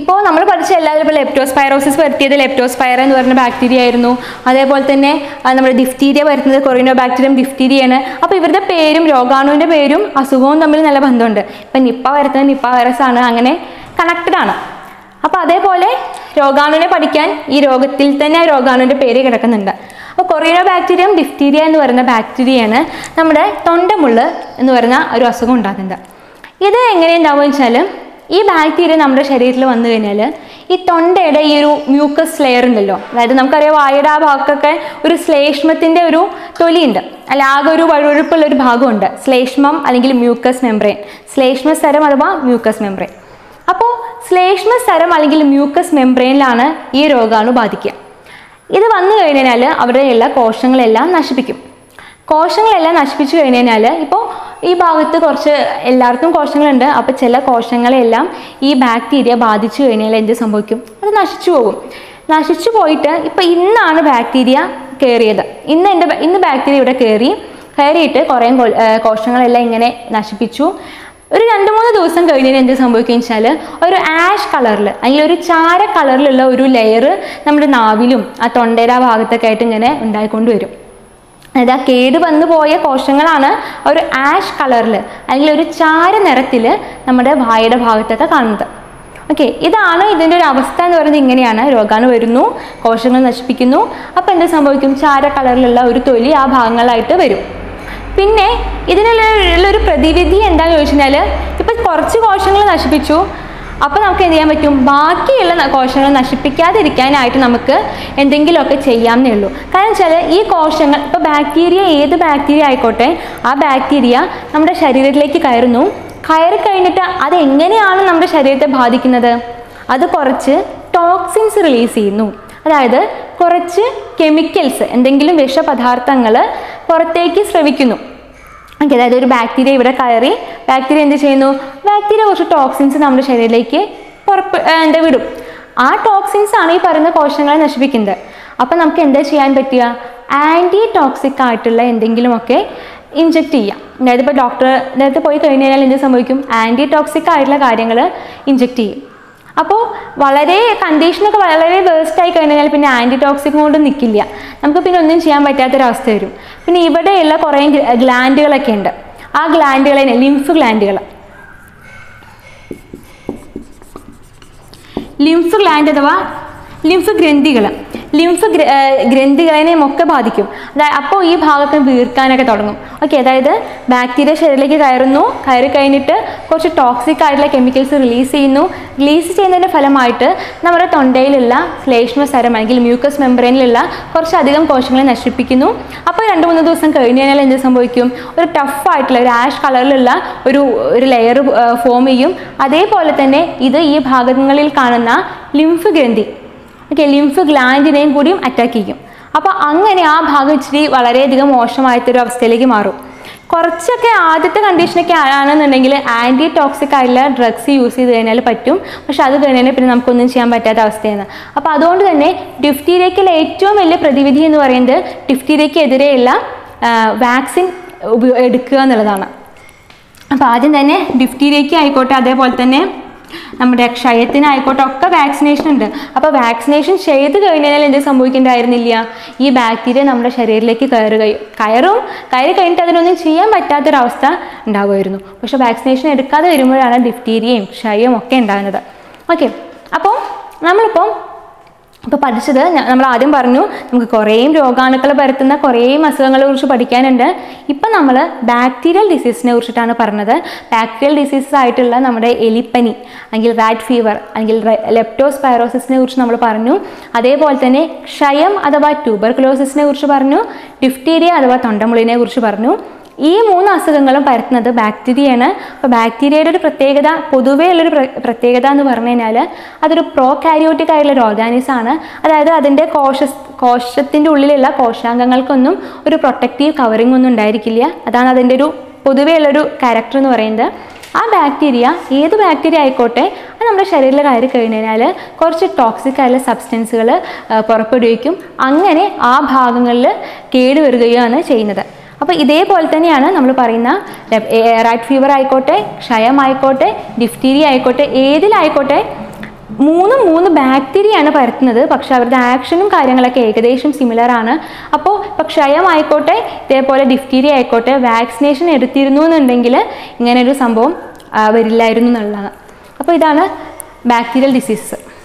ഇപ്പോൾ നമ്മൾ പഠിച്ച എല്ലാവരും ഇപ്പോൾ ലെപ്റ്റോസ്പൈറോസിസ് വരുത്തിയത് ലെപ്റ്റോസ്പൈറ എന്ന് പറയുന്ന ബാക്ടീരിയ ആയിരുന്നു അതേപോലെ തന്നെ ആ, നമ്മുടെ ഡിഫ്റ്റീരിയ വരുത്തുന്നത് കൊറിനോ ബാക്ടീരിയം ഡിഫ്റ്റീരിയാണ് അപ്പോൾ ഇവരുടെ പേരും രോഗാണുവിൻ്റെ പേരും അസുഖവും തമ്മിൽ നല്ല ബന്ധമുണ്ട് ഇപ്പം നിപ്പ വരുത്തുന്നത് നിപ്പ വൈറസ് ആണ് അങ്ങനെ കണക്റ്റഡ് ആണ് അപ്പോൾ അതേപോലെ രോഗാണുവിനെ പഠിക്കാൻ ഈ രോഗത്തിൽ തന്നെ ആ രോഗാണുവിൻ്റെ പേര് കിടക്കുന്നുണ്ട് അപ്പോൾ കൊറിനോ ബാക്ടീരിയം ഡിഫ്റ്റീരിയ എന്ന് പറയുന്ന ബാക്ടീരിയയാണ് നമ്മുടെ തൊണ്ടമുള്ള് എന്ന് പറയുന്ന ഒരു അസുഖം ഉണ്ടാക്കുന്നത് ഇത് എങ്ങനെയുണ്ടാവുക വെച്ചാൽ ഈ ബാക്ടീരിയ നമ്മുടെ ശരീരത്തിൽ വന്നു കഴിഞ്ഞാൽ ഈ തൊണ്ടയുടെ ഈ ഒരു മ്യൂക്കസ് ലെയർ ഉണ്ടല്ലോ അതായത് നമുക്കറിയാം വായുടെ ആ ഭാഗത്തൊക്കെ ഒരു ശ്ലേഷ്മത്തിൻ്റെ ഒരു തൊലിയുണ്ട് അല്ല ആകെ ഒരു വഴുവഴുപ്പുള്ള ഒരു ഭാഗമുണ്ട് ശ്ലേഷ്മം അല്ലെങ്കിൽ മ്യൂക്കസ് മെംബ്രെയിൻ ശ്ലേഷ്മ സ്ഥരം അഥവാ മ്യൂക്കസ് മെംബ്രെയിൻ അപ്പോൾ ശ്ലേഷ്മ സ്ഥരം അല്ലെങ്കിൽ മ്യൂക്കസ് മെംബ്രെയിനിലാണ് ഈ രോഗാണു ബാധിക്കുക ഇത് വന്നു കഴിഞ്ഞാൽ അവിടെയുള്ള കോശങ്ങളെല്ലാം നശിപ്പിക്കും കോശങ്ങളെല്ലാം നശിപ്പിച്ചു കഴിഞ്ഞാൽ ഇപ്പോൾ ഈ ഭാഗത്ത് കുറച്ച് എല്ലാവർക്കും കോശങ്ങളുണ്ട് അപ്പോൾ ചില കോശങ്ങളെല്ലാം ഈ ബാക്ടീരിയ ബാധിച്ചു കഴിഞ്ഞാൽ എന്ത് സംഭവിക്കും അത് നശിച്ചു പോകും നശിച്ചു പോയിട്ട് ഇപ്പോൾ ഇന്നാണ് ബാക്ടീരിയ കയറിയത് ഇന്ന് എൻ്റെ ഇന്ന് ബാക്ടീരിയ ഇവിടെ കയറി കയറിയിട്ട് കുറേ കോ- ഏർ കോശങ്ങളെല്ലാം ഇങ്ങനെ നശിപ്പിച്ചു ഒരു രണ്ട് മൂന്ന് ദിവസം കഴിഞ്ഞാൽ എന്ത് സംഭവിക്കും വെച്ചാൽ ഒരു ആഷ് കളറിൽ അല്ലെങ്കിൽ ഒരു ചാര കളറിലുള്ള ഒരു ലെയർ നമ്മുടെ നാവിലും ആ തൊണ്ടയുടെ ആ ഭാഗത്തൊക്കെ ആയിട്ട് ഇങ്ങനെ ഉണ്ടായിക്കൊണ്ട് വരും അതായത് ആ കേട് വന്നു പോയ കോശങ്ങളാണ് ഒരു ആഷ് കളറിൽ അല്ലെങ്കിൽ ഒരു ചാര നിറത്തിൽ നമ്മുടെ വായുടെ ഭാഗത്തൊക്കെ കാണുന്നത് ഓക്കെ ഇതാണ് ഇതിൻ്റെ ഒരു അവസ്ഥ എന്ന് പറയുന്നത് ഇങ്ങനെയാണ് രോഗാണു വരുന്നു കോശങ്ങൾ നശിപ്പിക്കുന്നു അപ്പോൾ എന്ത് സംഭവിക്കും ചാര കളറിലുള്ള ഒരു തൊലി ആ ഭാഗങ്ങളായിട്ട് വരും പിന്നെ ഇതിനുള്ള ഉള്ളൊരു പ്രതിവിധി എന്താണെന്ന് ചോദിച്ചു കഴിഞ്ഞാൽ ഇപ്പം കുറച്ച് കോശങ്ങൾ നശിപ്പിച്ചു അപ്പോൾ നമുക്ക് എന്ത് ചെയ്യാൻ പറ്റും ബാക്കിയുള്ള ന- കോശങ്ങൾ നശിപ്പിക്കാതിരിക്കാനായിട്ട് നമുക്ക് എന്തെങ്കിലുമൊക്കെ ചെയ്യാമെന്നേ ഉള്ളൂ കാരണം വെച്ചാൽ ഈ കോശങ്ങൾ ഇപ്പോൾ ബാക്ടീരിയ ഏത് ബാക്ടീരിയ ആയിക്കോട്ടെ ആ ബാക്ടീരിയ നമ്മുടെ ശരീരത്തിലേക്ക് കയറുന്നു കയറി കഴിഞ്ഞിട്ട് അത് എങ്ങനെയാണ് നമ്മുടെ ശരീരത്തെ ബാധിക്കുന്നത് അത് കുറച്ച് ടോക്സിൻസ് റിലീസ് ചെയ്യുന്നു അതായത് കുറച്ച് കെമിക്കൽസ് എന്തെങ്കിലും വിഷപദാർത്ഥങ്ങൾ പുറത്തേക്ക് സ്രവിക്കുന്നു ഓക്കെ അതായത് ഒരു ബാക്ടീരിയ ഇവിടെ കയറി ബാക്ടീരിയ എന്ത് ചെയ്യുന്നു ബാക്ടീരിയ കുറച്ച് ടോക്സിൻസ് നമ്മുടെ ശരീരത്തിലേക്ക് പുറപ്പ് ഏർ എന്താ വിടും ആ ടോക്സിൻസ് ആണ് ഈ പറയുന്ന കോശങ്ങളെ നശിപ്പിക്കുന്നത് അപ്പം നമുക്ക് എന്താ ചെയ്യാൻ പറ്റുക ആൻറ്റി ടോക്സിക് ആയിട്ടുള്ള എന്തെങ്കിലുമൊക്കെ ഇഞ്ചെക്ട് ചെയ്യാം അതായത് ഇപ്പോൾ ഡോക്ടർ നേരത്തെ പോയി കഴിഞ്ഞ് കഴിഞ്ഞാൽ എന്ത് സംഭവിക്കും ആൻറ്റി ടോക്സിക് ആയിട്ടുള്ള കാര്യങ്ങൾ ഇഞ്ചെക്ട് ചെയ്യും അപ്പോൾ വളരെ കണ്ടീഷനൊക്കെ വളരെ വേസ്റ്റ് ആയി കഴിഞ്ഞാൽ പിന്നെ ആൻറ്റിടോക്സിക് കൊണ്ട് നിൽക്കില്ല നമുക്ക് പിന്നെ ഒന്നും ചെയ്യാൻ പറ്റാത്തൊരവസ്ഥ വരും പിന്നെ ഇവിടെയുള്ള കുറേ ഗ്ലാൻഡുകളൊക്കെ ഉണ്ട് ആ ഗ്ലാൻഡുകളെ ലിംഫ് ഗ്ലാൻഡുകൾ ലിംഫ് ഗ്ലാൻഡ് അഥവാ ലിംഫ് ഗ്രന്ഥികൾ ലിംഫ് ഗ്ര- ഏർ ഗ്രന്ഥികളെയും ഒക്കെ ബാധിക്കും അതായത് അപ്പോൾ ഈ ഭാഗത്ത് വീർക്കാനൊക്കെ തുടങ്ങും ഓക്കെ അതായത് ബാക്ടീരിയ ശരീരത്തിലേക്ക് കയറുന്നു കയറി കഴിഞ്ഞിട്ട് കുറച്ച് ടോക്സിക് ആയിട്ടുള്ള കെമിക്കൽസ് റിലീസ് ചെയ്യുന്നു റിലീസ് ചെയ്യുന്നതിൻ്റെ ഫലമായിട്ട് നമ്മുടെ തൊണ്ടയിലുള്ള ശ്ലേഷ്മ സ്ഥലം അല്ലെങ്കിൽ മ്യൂക്കസ് മെമ്പറൈനിലുള്ള കുറച്ചധികം കോശങ്ങളെ നശിപ്പിക്കുന്നു അപ്പോൾ രണ്ട് മൂന്ന് ദിവസം കഴിഞ്ഞ് കഴിഞ്ഞാൽ എന്ത് സംഭവിക്കും ഒരു ടഫ് ആയിട്ടുള്ള ഒരു ആഷ് കളറിലുള്ള ഒരു ഒരു ലെയർ ഫോം ചെയ്യും അതേപോലെ തന്നെ ഇത് ഈ ഭാഗങ്ങളിൽ കാണുന്ന ലിംഫ് ഗ്രന്ഥി ഓക്കെ ലിംഫ് ഗ്ലാൻഡിനെയും കൂടിയും അറ്റാക്ക് ചെയ്യും അപ്പോൾ അങ്ങനെ ആ ഭാഗം ഇച്ചിരി വളരെയധികം മോശമായിട്ടൊരു അവസ്ഥയിലേക്ക് മാറും കുറച്ചൊക്കെ ആദ്യത്തെ കണ്ടീഷനൊക്കെ ആണെന്നുണ്ടെങ്കിൽ ആൻറ്റി ടോക്സിക് ആയിട്ടുള്ള ഡ്രഗ്സ് യൂസ് ചെയ്ത് കഴിഞ്ഞാൽ പറ്റും പക്ഷെ അത് കഴിഞ്ഞാൽ പിന്നെ നമുക്കൊന്നും ചെയ്യാൻ പറ്റാത്ത അവസ്ഥയാണ് അപ്പോൾ അതുകൊണ്ട് തന്നെ ഡിഫ്റ്റീരിയക്കുള്ള ഏറ്റവും വലിയ പ്രതിവിധി എന്ന് പറയുന്നത് ഡിഫ്റ്റീരിയക്കെതിരെയുള്ള വാക്സിൻ ഉപയോ എടുക്കുക എന്നുള്ളതാണ് അപ്പോൾ ആദ്യം തന്നെ ഡിഫ്റ്റീരിയയ്ക്ക് ആയിക്കോട്ടെ അതേപോലെ തന്നെ നമ്മുടെ ക്ഷയത്തിനായിക്കോട്ടെ ഒക്കെ വാക്സിനേഷൻ ഉണ്ട് അപ്പോൾ വാക്സിനേഷൻ ചെയ്ത് കഴിഞ്ഞാൽ എന്ത് സംഭവിക്കേണ്ടായിരുന്നില്ല ഈ ബാക്ടീരിയ നമ്മുടെ ശരീരത്തിലേക്ക് കയറുകയും കയറും കയറി കഴിഞ്ഞിട്ട് അതിനൊന്നും ചെയ്യാൻ പറ്റാത്തൊരവസ്ഥ ഉണ്ടാകുമായിരുന്നു പക്ഷേ വാക്സിനേഷൻ എടുക്കാതെ വരുമ്പോഴാണ് ഡിഫ്റ്റീരിയയും ക്ഷയവും ഒക്കെ ഉണ്ടാകുന്നത് ഓക്കെ അപ്പോൾ നമ്മളിപ്പോൾ ഇപ്പോൾ പഠിച്ചത് ഞ- നമ്മൾ ആദ്യം പറഞ്ഞു നമുക്ക് കുറേയും രോഗാണുക്കൾ പരത്തുന്ന കുറേയും അസുഖങ്ങളെ കുറിച്ച് പഠിക്കാനുണ്ട് ഇപ്പം നമ്മൾ ബാക്ടീരിയൽ ഡിസീസിനെ കുറിച്ചിട്ടാണ് പറഞ്ഞത് ബാക്ടീരിയൽ ഡിസീസസ് ആയിട്ടുള്ള നമ്മുടെ എലിപ്പനി അല്ലെങ്കിൽ റാറ്റ് ഫീവർ അല്ലെങ്കിൽ ലെപ്റ്റോസ്പൈറോസിസിനെ കുറിച്ച് നമ്മൾ പറഞ്ഞു അതേപോലെ തന്നെ ക്ഷയം അഥവാ ട്യൂബർകുലോസിസിനെ കുറിച്ച് പറഞ്ഞു ഡിഫ്റ്റീരിയ അഥവാ തൊണ്ടമുള്ളിനെ കുറിച്ച് പറഞ്ഞു ഈ മൂന്ന് അസുഖങ്ങളും പരത്തുന്നത് ബാക്ടീരിയയാണ് അപ്പോൾ ബാക്ടീരിയയുടെ ഒരു പ്രത്യേകത പൊതുവേ ഉള്ളൊരു പ്ര- പ്രത്യേകത എന്ന് പറഞ്ഞു കഴിഞ്ഞാൽ അതൊരു പ്രോ കാരിയോട്ടിക് ആയിട്ടുള്ള ഒരു ഓർഗാനിസം ആണ് അതായത് അതിൻ്റെ കോശ കോശത്തിൻ്റെ ഉള്ളിലുള്ള കോശാംഗങ്ങൾക്കൊന്നും ഒരു പ്രൊട്ടക്റ്റീവ് കവറിംഗ് ഒന്നും ഉണ്ടായിരിക്കില്ല അതാണ് അതിൻ്റെ ഒരു പൊതുവേ ഉള്ളൊരു ക്യാരക്ടർ എന്ന് പറയുന്നത് ആ ബാക്ടീരിയ ഏത് ബാക്ടീരിയ ആയിക്കോട്ടെ അത് നമ്മുടെ ശരീരത്തിൽ കയറി കഴിഞ്ഞാൽ കുറച്ച് ടോക്സിക് ആയിട്ടുള്ള സബ്സ്റ്റൻസുകൾ പുറപ്പെടുവിക്കും അങ്ങനെ ആ ഭാഗങ്ങളിൽ കേടുവരികയാണ് ചെയ്യുന്നത് അപ്പോൾ ഇതേപോലെ തന്നെയാണ് നമ്മൾ പറയുന്ന റാറ്റ് ഫീവർ ആയിക്കോട്ടെ ക്ഷയമായിക്കോട്ടെ ഡിഫ്റ്റീരിയ ആയിക്കോട്ടെ ഏതിലായിക്കോട്ടെ മൂന്നും മൂന്ന് ബാക്ടീരിയയാണ് പരത്തുന്നത് പക്ഷെ അവരുടെ ആക്ഷനും കാര്യങ്ങളൊക്കെ ഏകദേശം സിമിലർ ആണ് അപ്പോൾ ഇപ്പോൾ ക്ഷയം ആയിക്കോട്ടെ ഇതേപോലെ ഡിഫ്തീരിയ ആയിക്കോട്ടെ വാക്സിനേഷൻ എടുത്തിരുന്നു എന്നുണ്ടെങ്കിൽ ഇങ്ങനെയൊരു സംഭവം ആ, വരില്ലായിരുന്നു എന്നുള്ളതാണ് അപ്പോൾ ഇതാണ് ബാക്ടീരിയൽ ഡിസീസസ്